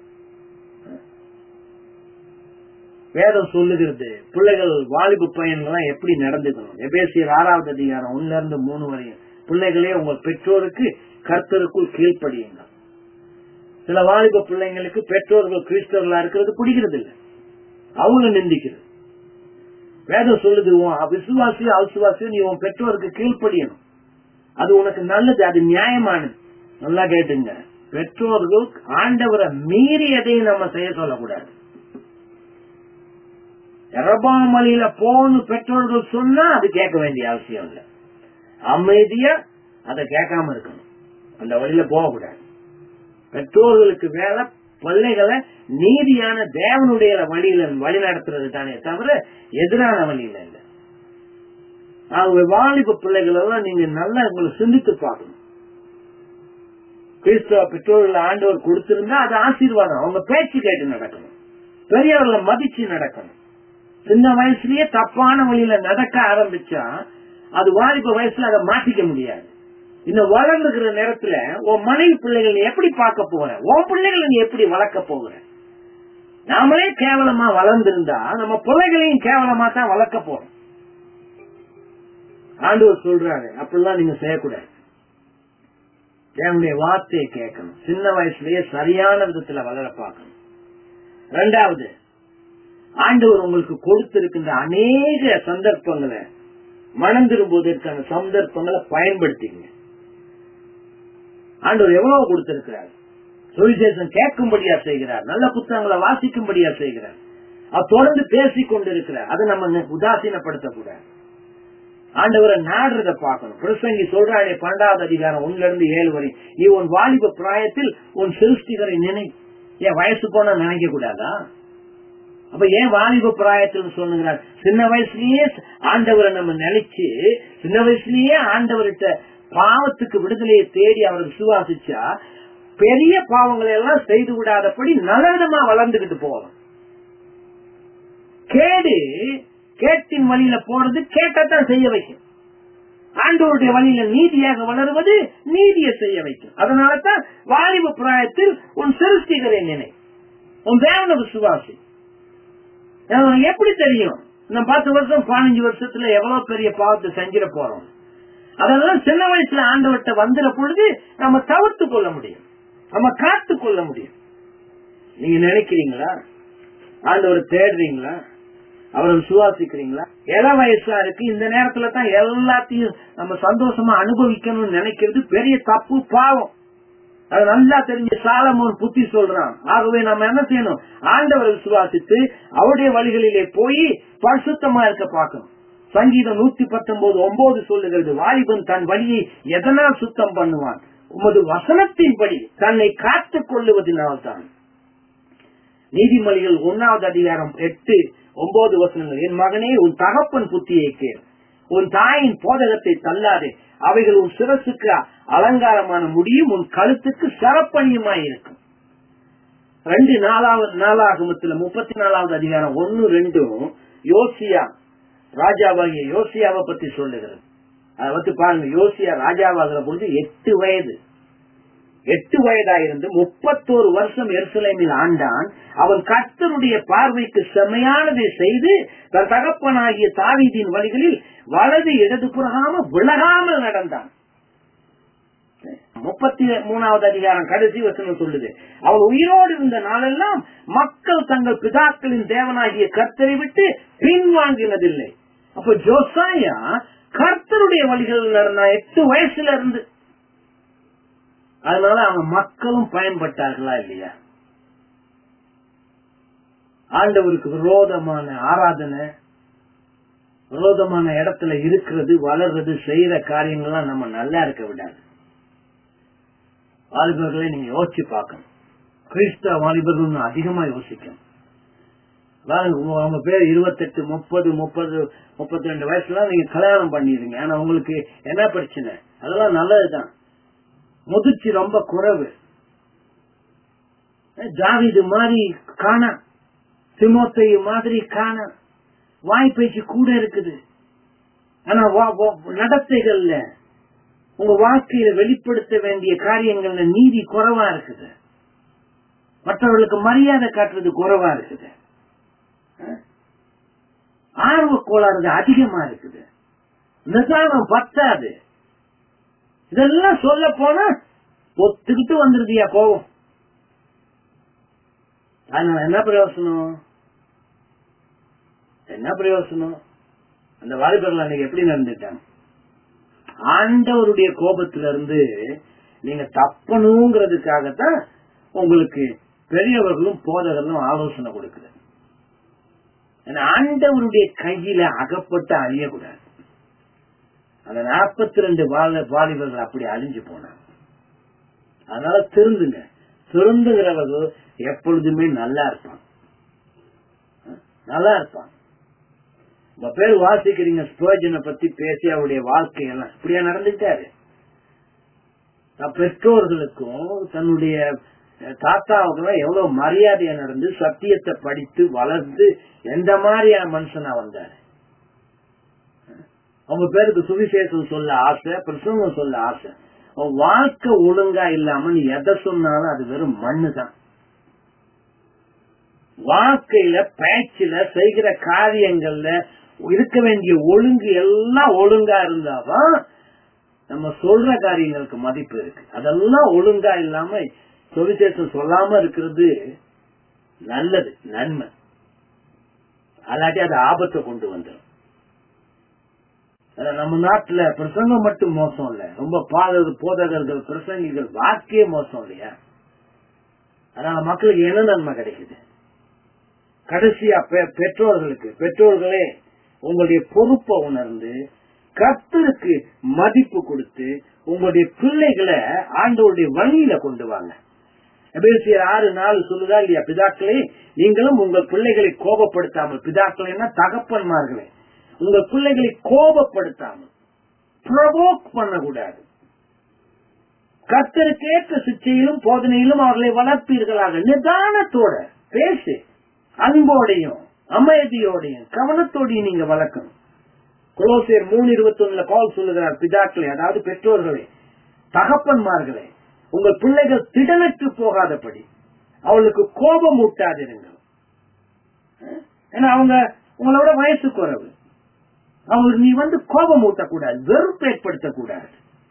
வேதம் சொல்லுகிறது பிள்ளைகள் வாலிபு பையன்கள்லாம் எப்படி நடந்துக்கணும் எபேசியர் ஆறாவது அதிகாரம் ஒன்னுல இருந்து மூணு வரையும் பிள்ளைகளே உங்கள் பெற்றோருக்கு கர்த்தருக்குள் கீழ்ப்படியுங்கள் சில வாலிப பிள்ளைங்களுக்கு பெற்றோர்கள் கிறிஸ்தவர்களா இருக்கிறது பிடிக்கிறது இல்ல அவங்க நிந்திக்கிறது வேதம் சொல்லுது உன் விசுவாசியோ அவிசுவாசியோ நீ உன் பெற்றோருக்கு கீழ்ப்படியணும் அது உனக்கு நல்லது அது நியாயமானது நல்லா கேட்டுங்க பெற்றோர்கள் ஆண்டவரை மீறி எதையும் நம்ம செய்ய சொல்லக்கூடாது எரபாமலியில போன்னு பெற்றோர்கள் சொன்னா அது கேட்க வேண்டிய அவசியம் இல்லை அமைதியா அதை கேட்காம இருக்கணும் அந்த வழியில போகக்கூடாது பெற்றோர்களுக்கு வேலை பிள்ளைகளை நீதியான தேவனுடைய வழியில வழி நடத்துறது தானே தவிர எதிரான வழியில இல்லை அவங்க வாலிப பிள்ளைகள் எல்லாம் நீங்க நல்லா உங்களை சிந்தித்து பார்க்கணும் கிறிஸ்தவ பெற்றோர்கள் ஆண்டவர் கொடுத்திருந்தா அது ஆசீர்வாதம் அவங்க பேச்சு கேட்டு நடக்கணும் பெரியவர்களை மதிச்சு நடக்கணும் சின்ன வயசுலயே தப்பான வழியில நடக்க ஆரம்பிச்சா அது வாலிப வயசுல அதை மாற்றிக்க முடியாது இந்த வளர்ந்துக்கிற நேரத்துல உன் மனைவி பிள்ளைகள் நீ எப்படி பார்க்க போற உன் பிள்ளைகளை நீ எப்படி வளர்க்க போகிற நாமளே கேவலமா வளர்ந்திருந்தா நம்ம பிள்ளைகளையும் கேவலமா தான் வளர்க்க போறோம் ஆண்டவர் சொல்றாரு அப்படிலாம் நீங்க செய்யக்கூடாது என்னுடைய வார்த்தையை கேட்கணும் சின்ன வயசுலயே சரியான விதத்துல வளர பார்க்கணும் ரெண்டாவது ஆண்டவர் உங்களுக்கு கொடுத்திருக்கின்ற அநேக சந்தர்ப்பங்களை மனம் திரும்புவதற்கான சந்தர்ப்பங்களை பயன்படுத்திங்க ஆண்டவர் எவ்வளவு கொடுத்திருக்கிறார் சுவிசேஷம் கேட்கும்படியா செய்கிறார் நல்ல புத்தகங்களை வாசிக்கும்படியா செய்கிறார் அவர் தொடர்ந்து பேசிக் கொண்டிருக்கிறார் அதை நம்ம உதாசீனப்படுத்தக்கூடாது ஆண்டவரை நாடுறத பார்க்கணும் பிரசங்கி சொல்றானே பன்னெண்டாவது அதிகாரம் ஒன்னுல இருந்து ஏழு வரை நீ உன் வாலிப பிராயத்தில் உன் சிருஷ்டிகரை நினை ஏன் வயசு போனா நினைக்க கூடாதா அப்ப ஏன் வாலிப பிராயத்தில் சொல்லுங்கிறார் சின்ன வயசுலயே ஆண்டவரை நம்ம நினைச்சு சின்ன வயசுலயே ஆண்டவர்கிட்ட பாவத்துக்கு விடுதலையை தேடி அவர் விசுவாசிச்சா பெரிய பாவங்களை எல்லாம் செய்து விடாதபடி நல்ல விதமா வளர்ந்துகிட்டு போகணும் கேடு கேட்டின் வழியில போறது கேட்டத்தான் செய்ய வைக்கும் ஆண்டவருடைய வழியில நீதியாக வளருவது நீதியை செய்ய வைக்கும் அதனாலதான் வாலிப பிராயத்தில் உன் சிருஷ்டிகரை நினை உன் தேவன விசுவாசி எப்படி தெரியும் இன்னும் பத்து வருஷம் பதினஞ்சு வருஷத்துல எவ்வளவு பெரிய பாவத்தை செஞ்சிட போறோம் அதெல்லாம் சின்ன வயசுல ஆண்டவர்கிட்ட வந்துட பொழுது நம்ம தவிர்த்து கொள்ள முடியும் நம்ம காத்து கொள்ள முடியும் நீங்க நினைக்கிறீங்களா ஆண்டவர் தேடுறீங்களா அவரை விசுவாசிக்கிறீங்களா இள வயசா இருக்கு இந்த நேரத்துல தான் எல்லாத்தையும் நம்ம சந்தோஷமா அனுபவிக்கணும்னு நினைக்கிறது பெரிய தப்பு பாவம் அது நல்லா தெரிஞ்ச சாலமோன் புத்தி சொல்றான் ஆகவே நம்ம என்ன செய்யணும் ஆண்டவரை விசுவாசித்து அவருடைய வழிகளிலே போய் பரிசுத்தமா இருக்க பார்க்கணும் சங்கீதம் நூத்தி பத்தொன்பது ஒன்பது சொல்லுகிறது வாலிபன் தன் வழியை எதனால் சுத்தம் பண்ணுவான் உமது வசனத்தின்படி தன்னை காத்துக் கொள்ளுவதனால்தான் நீதிமொழிகள் ஒன்னாவது அதிகாரம் எட்டு ஒன்பது வசனங்கள் என் மகனே உன் தகப்பன் புத்தியை கேள் உன் தாயின் போதகத்தை தள்ளாதே அவைகள் உன் சிரசுக்கு அலங்காரமான முடியும் உன் கழுத்துக்கு சரப்பணியுமாய் இருக்கும் ரெண்டு நாலாவது நாலாகமத்துல முப்பத்தி நாலாவது அதிகாரம் ஒன்னு ரெண்டும் யோசியா ராஜாவாகிய யோசியாவை பத்தி சொல்லுகிறது அதை பத்தி பாருங்க யோசியா ராஜாவாகிற பொழுது எட்டு வயது எட்டு வயதாயிருந்து முப்பத்தோரு வருஷம் எருசலேமில் ஆண்டான் அவன் கர்த்தருடைய பார்வைக்கு செம்மையானதை செய்து தன் தகப்பனாகிய தாவீதின் வழிகளில் வலது இடது புறகாம விலகாமல் நடந்தான் முப்பத்தி மூணாவது அதிகாரம் கடைசி வசனம் சொல்லுது அவன் உயிரோடு இருந்த நாளெல்லாம் மக்கள் தங்கள் பிதாக்களின் தேவனாகிய கர்த்தரை விட்டு பின்வாங்கினதில்லை அப்ப ஜோசாயா கர்த்தருடைய வழிகள் நடந்தான் எட்டு வயசுல இருந்து அதனால அவங்க மக்களும் பயன்பட்டார்களா இல்லையா ஆண்டவருக்கு விரோதமான ஆராதனை விரோதமான இடத்துல இருக்கிறது வளர்றது செய்யற காரியங்கள்லாம் நம்ம நல்லா இருக்க விடாது வாலிபர்களை நீங்க யோசிச்சு பார்க்கணும் கிறிஸ்தவ வாலிபர்கள் அதிகமா யோசிக்கணும் அவங்க பேர் இருபத்தெட்டு முப்பது முப்பது முப்பத்தி ரெண்டு வயசுல நீங்க கல்யாணம் பண்ணிடுங்க ஆனா உங்களுக்கு என்ன பிரச்சனை அதெல்லாம் நல்லதுதான் முதிர்ச்சி ரொம்ப குறைவு ஜாவிது மாதிரி காண சிமோத்தை மாதிரி காண வாய்ப்பேச்சு கூட இருக்குது ஆனா நடத்தைகள்ல உங்க வாழ்க்கையில வெளிப்படுத்த வேண்டிய காரியங்கள்ல நீதி குறைவா இருக்குது மற்றவர்களுக்கு மரியாதை காட்டுறது குறைவா இருக்குது ஆர்வ கோளாறு அதிகமா இருக்குது நிதானம் பத்தாது இதெல்லாம் சொல்ல போனா ஒத்துக்கிட்டு வந்துருதியா கோவம் அதனால என்ன பிரயோசனம் என்ன பிரயோசனம் அந்த வாலிபர்கள் அன்னைக்கு எப்படி நடந்துட்டாங்க ஆண்டவருடைய கோபத்திலிருந்து நீங்க தப்பணுங்கிறதுக்காகத்தான் உங்களுக்கு பெரியவர்களும் போதகர்களும் ஆலோசனை கொடுக்குது ஏன்னா ஆண்டவருடைய கையில அகப்பட்டு அழியக்கூடாது அந்த நாற்பத்தி ரெண்டு வாலிபர்கள் அப்படி அழிஞ்சு போனாங்க அதனால திருந்துங்க திருந்துகிறவர்கள் எப்பொழுதுமே நல்லா இருப்பாங்க நல்லா இருப்பாங்க உங்க பேர் வாசிக்கிறீங்க ஸ்போஜனை பத்தி பேசி அவருடைய வாழ்க்கையெல்லாம் இப்படியா நடந்துட்டாரு பெற்றோர்களுக்கும் தன்னுடைய தாத்தாவுக்கெல்லாம் எவ்வளவு மரியாதையா நடந்து சத்தியத்தை படித்து வளர்ந்து எந்த மாதிரியான மனுஷனா வந்தாரு அவங்க பேருக்கு சுவிசேஷம் சொல்ல ஆசை பிரசங்கம் சொல்ல ஆசை வாழ்க்கை ஒழுங்கா இல்லாம நீ எதை சொன்னாலும் அது வெறும் மண்ணு தான் வாழ்க்கையில பேச்சில செய்கிற காரியங்கள்ல இருக்க வேண்டிய ஒழுங்கு எல்லாம் ஒழுங்கா இருந்தாதான் நம்ம சொல்ற காரியங்களுக்கு மதிப்பு இருக்கு அதெல்லாம் ஒழுங்கா இல்லாம சுவிசேஷம் சொல்லாம இருக்கிறது நல்லது நன்மை அல்லாட்டி அது ஆபத்தை கொண்டு வந்துடும் நம்ம நாட்டுல பிரசங்கம் மட்டும் மோசம் இல்ல ரொம்ப பாதக போதகர்கள் பிரசங்கிகள் வாக்கியே மோசம் இல்லையா அதனால மக்களுக்கு என்ன நன்மை கிடைக்குது கடைசியா பெற்றோர்களுக்கு பெற்றோர்களே உங்களுடைய பொறுப்பை உணர்ந்து கர்த்தருக்கு மதிப்பு கொடுத்து உங்களுடைய பிள்ளைகளை ஆண்டவருடைய வழியில கொண்டு வாங்க எபேசியர் ஆறு நாலு சொல்லுதா இல்லையா பிதாக்களே நீங்களும் உங்கள் பிள்ளைகளை கோபப்படுத்தாமல் பிதாக்கள் தகப்பன்மார்களே உங்கள் பிள்ளைகளை கோபப்படுத்தாமல் ப்ரொவோக் பண்ணக்கூடாது கர்த்தருக்கேற்ற சிச்சையிலும் போதனையிலும் அவர்களை வளர்ப்பீர்களாக நிதானத்தோட பேசு அன்போடையும் அமைதியோடையும் கவனத்தோடையும் நீங்க வளர்க்கணும் குலோசியர் மூணு இருபத்தி ஒண்ணுல கால் சொல்லுகிறார் பிதாக்களே அதாவது பெற்றோர்களே தகப்பன்மார்களே உங்கள் பிள்ளைகள் திடனற்று போகாதபடி அவளுக்கு கோபம் ஊட்டாதிருங்கள் ஏன்னா அவங்க உங்களோட வயசு குறைவு அவங்களுக்கு நீ வந்து கோபம் ஊட்டக்கூடாது வெறுப்பு ஏற்படுத்தக்கூடாது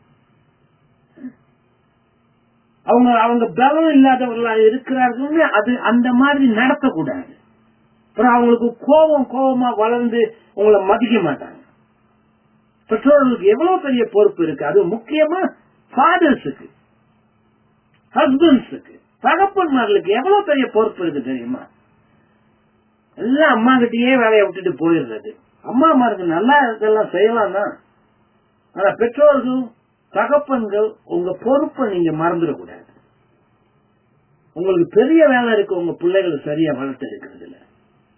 அவங்க அவங்க பலம் இல்லாதவர்களாக இருக்கிறார்கள் அது அந்த மாதிரி நடத்தக்கூடாது அப்புறம் அவங்களுக்கு கோபம் கோபமா வளர்ந்து உங்களை மதிக்க மாட்டாங்க பெற்றோர்களுக்கு எவ்வளவு பெரிய பொறுப்பு இருக்கு அது முக்கியமா ஃபாதர்ஸுக்கு ஹஸ்பண்ட்ஸுக்கு தகப்பன்மார்களுக்கு எவ்வளவு பெரிய பொறுப்பு இருக்கு தெரியுமா எல்லாம் அம்மா கிட்டயே வேலையை விட்டுட்டு போயிடுறது அம்மா அம்மாருக்கு நல்லா இதெல்லாம் செய்யலாம் தான் ஆனா பெற்றோர்கள் தகப்பன்கள் உங்க பொறுப்பை நீங்க மறந்துடக்கூடாது உங்களுக்கு பெரிய வேலை இருக்கு உங்க பிள்ளைகளை சரியா வளர்த்து இருக்கிறது இல்ல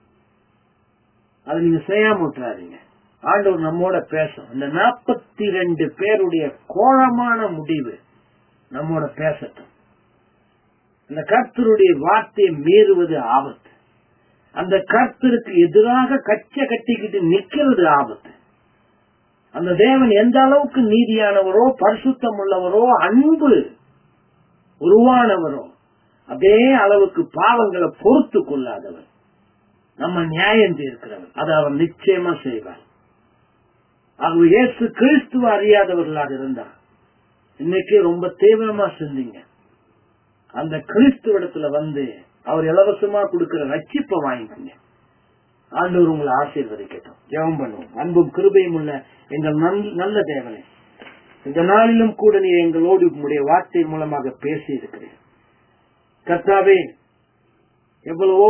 அதை நீங்க செய்யாம விட்டுறாதீங்க ஆண்டவர் நம்மோட பேசும் இந்த நாற்பத்தி ரெண்டு பேருடைய கோழமான முடிவு நம்மோட பேசட்டும் இந்த கர்த்தருடைய வார்த்தையை மீறுவது ஆபத்து அந்த கர்த்தருக்கு எதிராக கச்ச கட்டிக்கிட்டு நிக்கிறது ஆபத்து அந்த தேவன் எந்த அளவுக்கு நீதியானவரோ பரிசுத்தம் உள்ளவரோ அன்பு உருவானவரோ அதே அளவுக்கு பாவங்களை பொறுத்து கொள்ளாதவர் நம்ம நியாயம் தீர்க்கிறவர் அதை அவர் நிச்சயமா செய்வார் ஆகவே இயேசு கிறிஸ்துவ அறியாதவர்களாக இருந்தார் இன்னைக்கு ரொம்ப தீவிரமா சிந்திங்க அந்த கிறிஸ்துவிடத்துல வந்து அவர் இலவசமா கொடுக்கிற ரட்சிப்பை வாங்கிக்கோங்க ஆண்டவர் உங்களை ஆசீர்வதிக்கட்டும் ஜெபம் பண்ணுவோம் அன்பும் கிருபையும் உள்ள எங்கள் நல்ல தேவனை இந்த நாளிலும் கூட நீ எங்களோடு உங்களுடைய வார்த்தை மூலமாக பேசி இருக்கிறேன் கர்த்தாவே எவ்வளவோ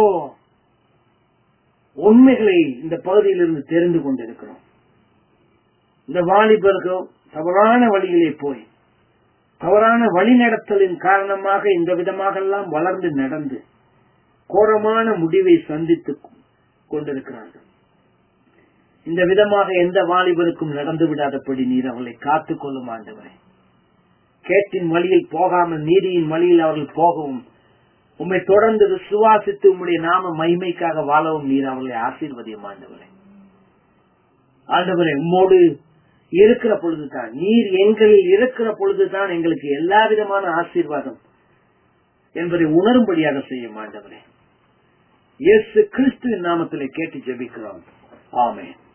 உண்மைகளை இந்த பகுதியிலிருந்து தெரிந்து கொண்டிருக்கிறோம் இந்த வாலிபர்கள் தவறான வழியிலே போய் தவறான வழிநடத்தலின் காரணமாக இந்த விதமாக எல்லாம் வளர்ந்து நடந்து கோரமான முடிவை சந்தித்து கொண்டிருக்கிறார்கள் இந்த விதமாக எந்த வாலிபருக்கும் நடந்து விடாதபடி நீர் அவர்களை காத்துக் கொள்ளும் ஆண்டவரே கேட்டின் வழியில் போகாமல் நீதியின் வழியில் அவர்கள் போகவும் உம்மை தொடர்ந்து விசுவாசித்து உம்முடைய நாம மகிமைக்காக வாழவும் நீர் அவர்களை ஆசீர்வதியும் ஆண்டவரே ஆண்டவரே உம்மோடு இருக்கிற பொழுதுதான் நீர் எங்களில் இருக்கிற பொழுதுதான் எங்களுக்கு எல்லா விதமான ஆசீர்வாதம் என்பதை உணரும்படியாக செய்யும் ஆண்டவரே இயேசு கிறிஸ்துவின் நாமத்திலே கேட்டு ஜெபிக்கிறோம் ஆமென்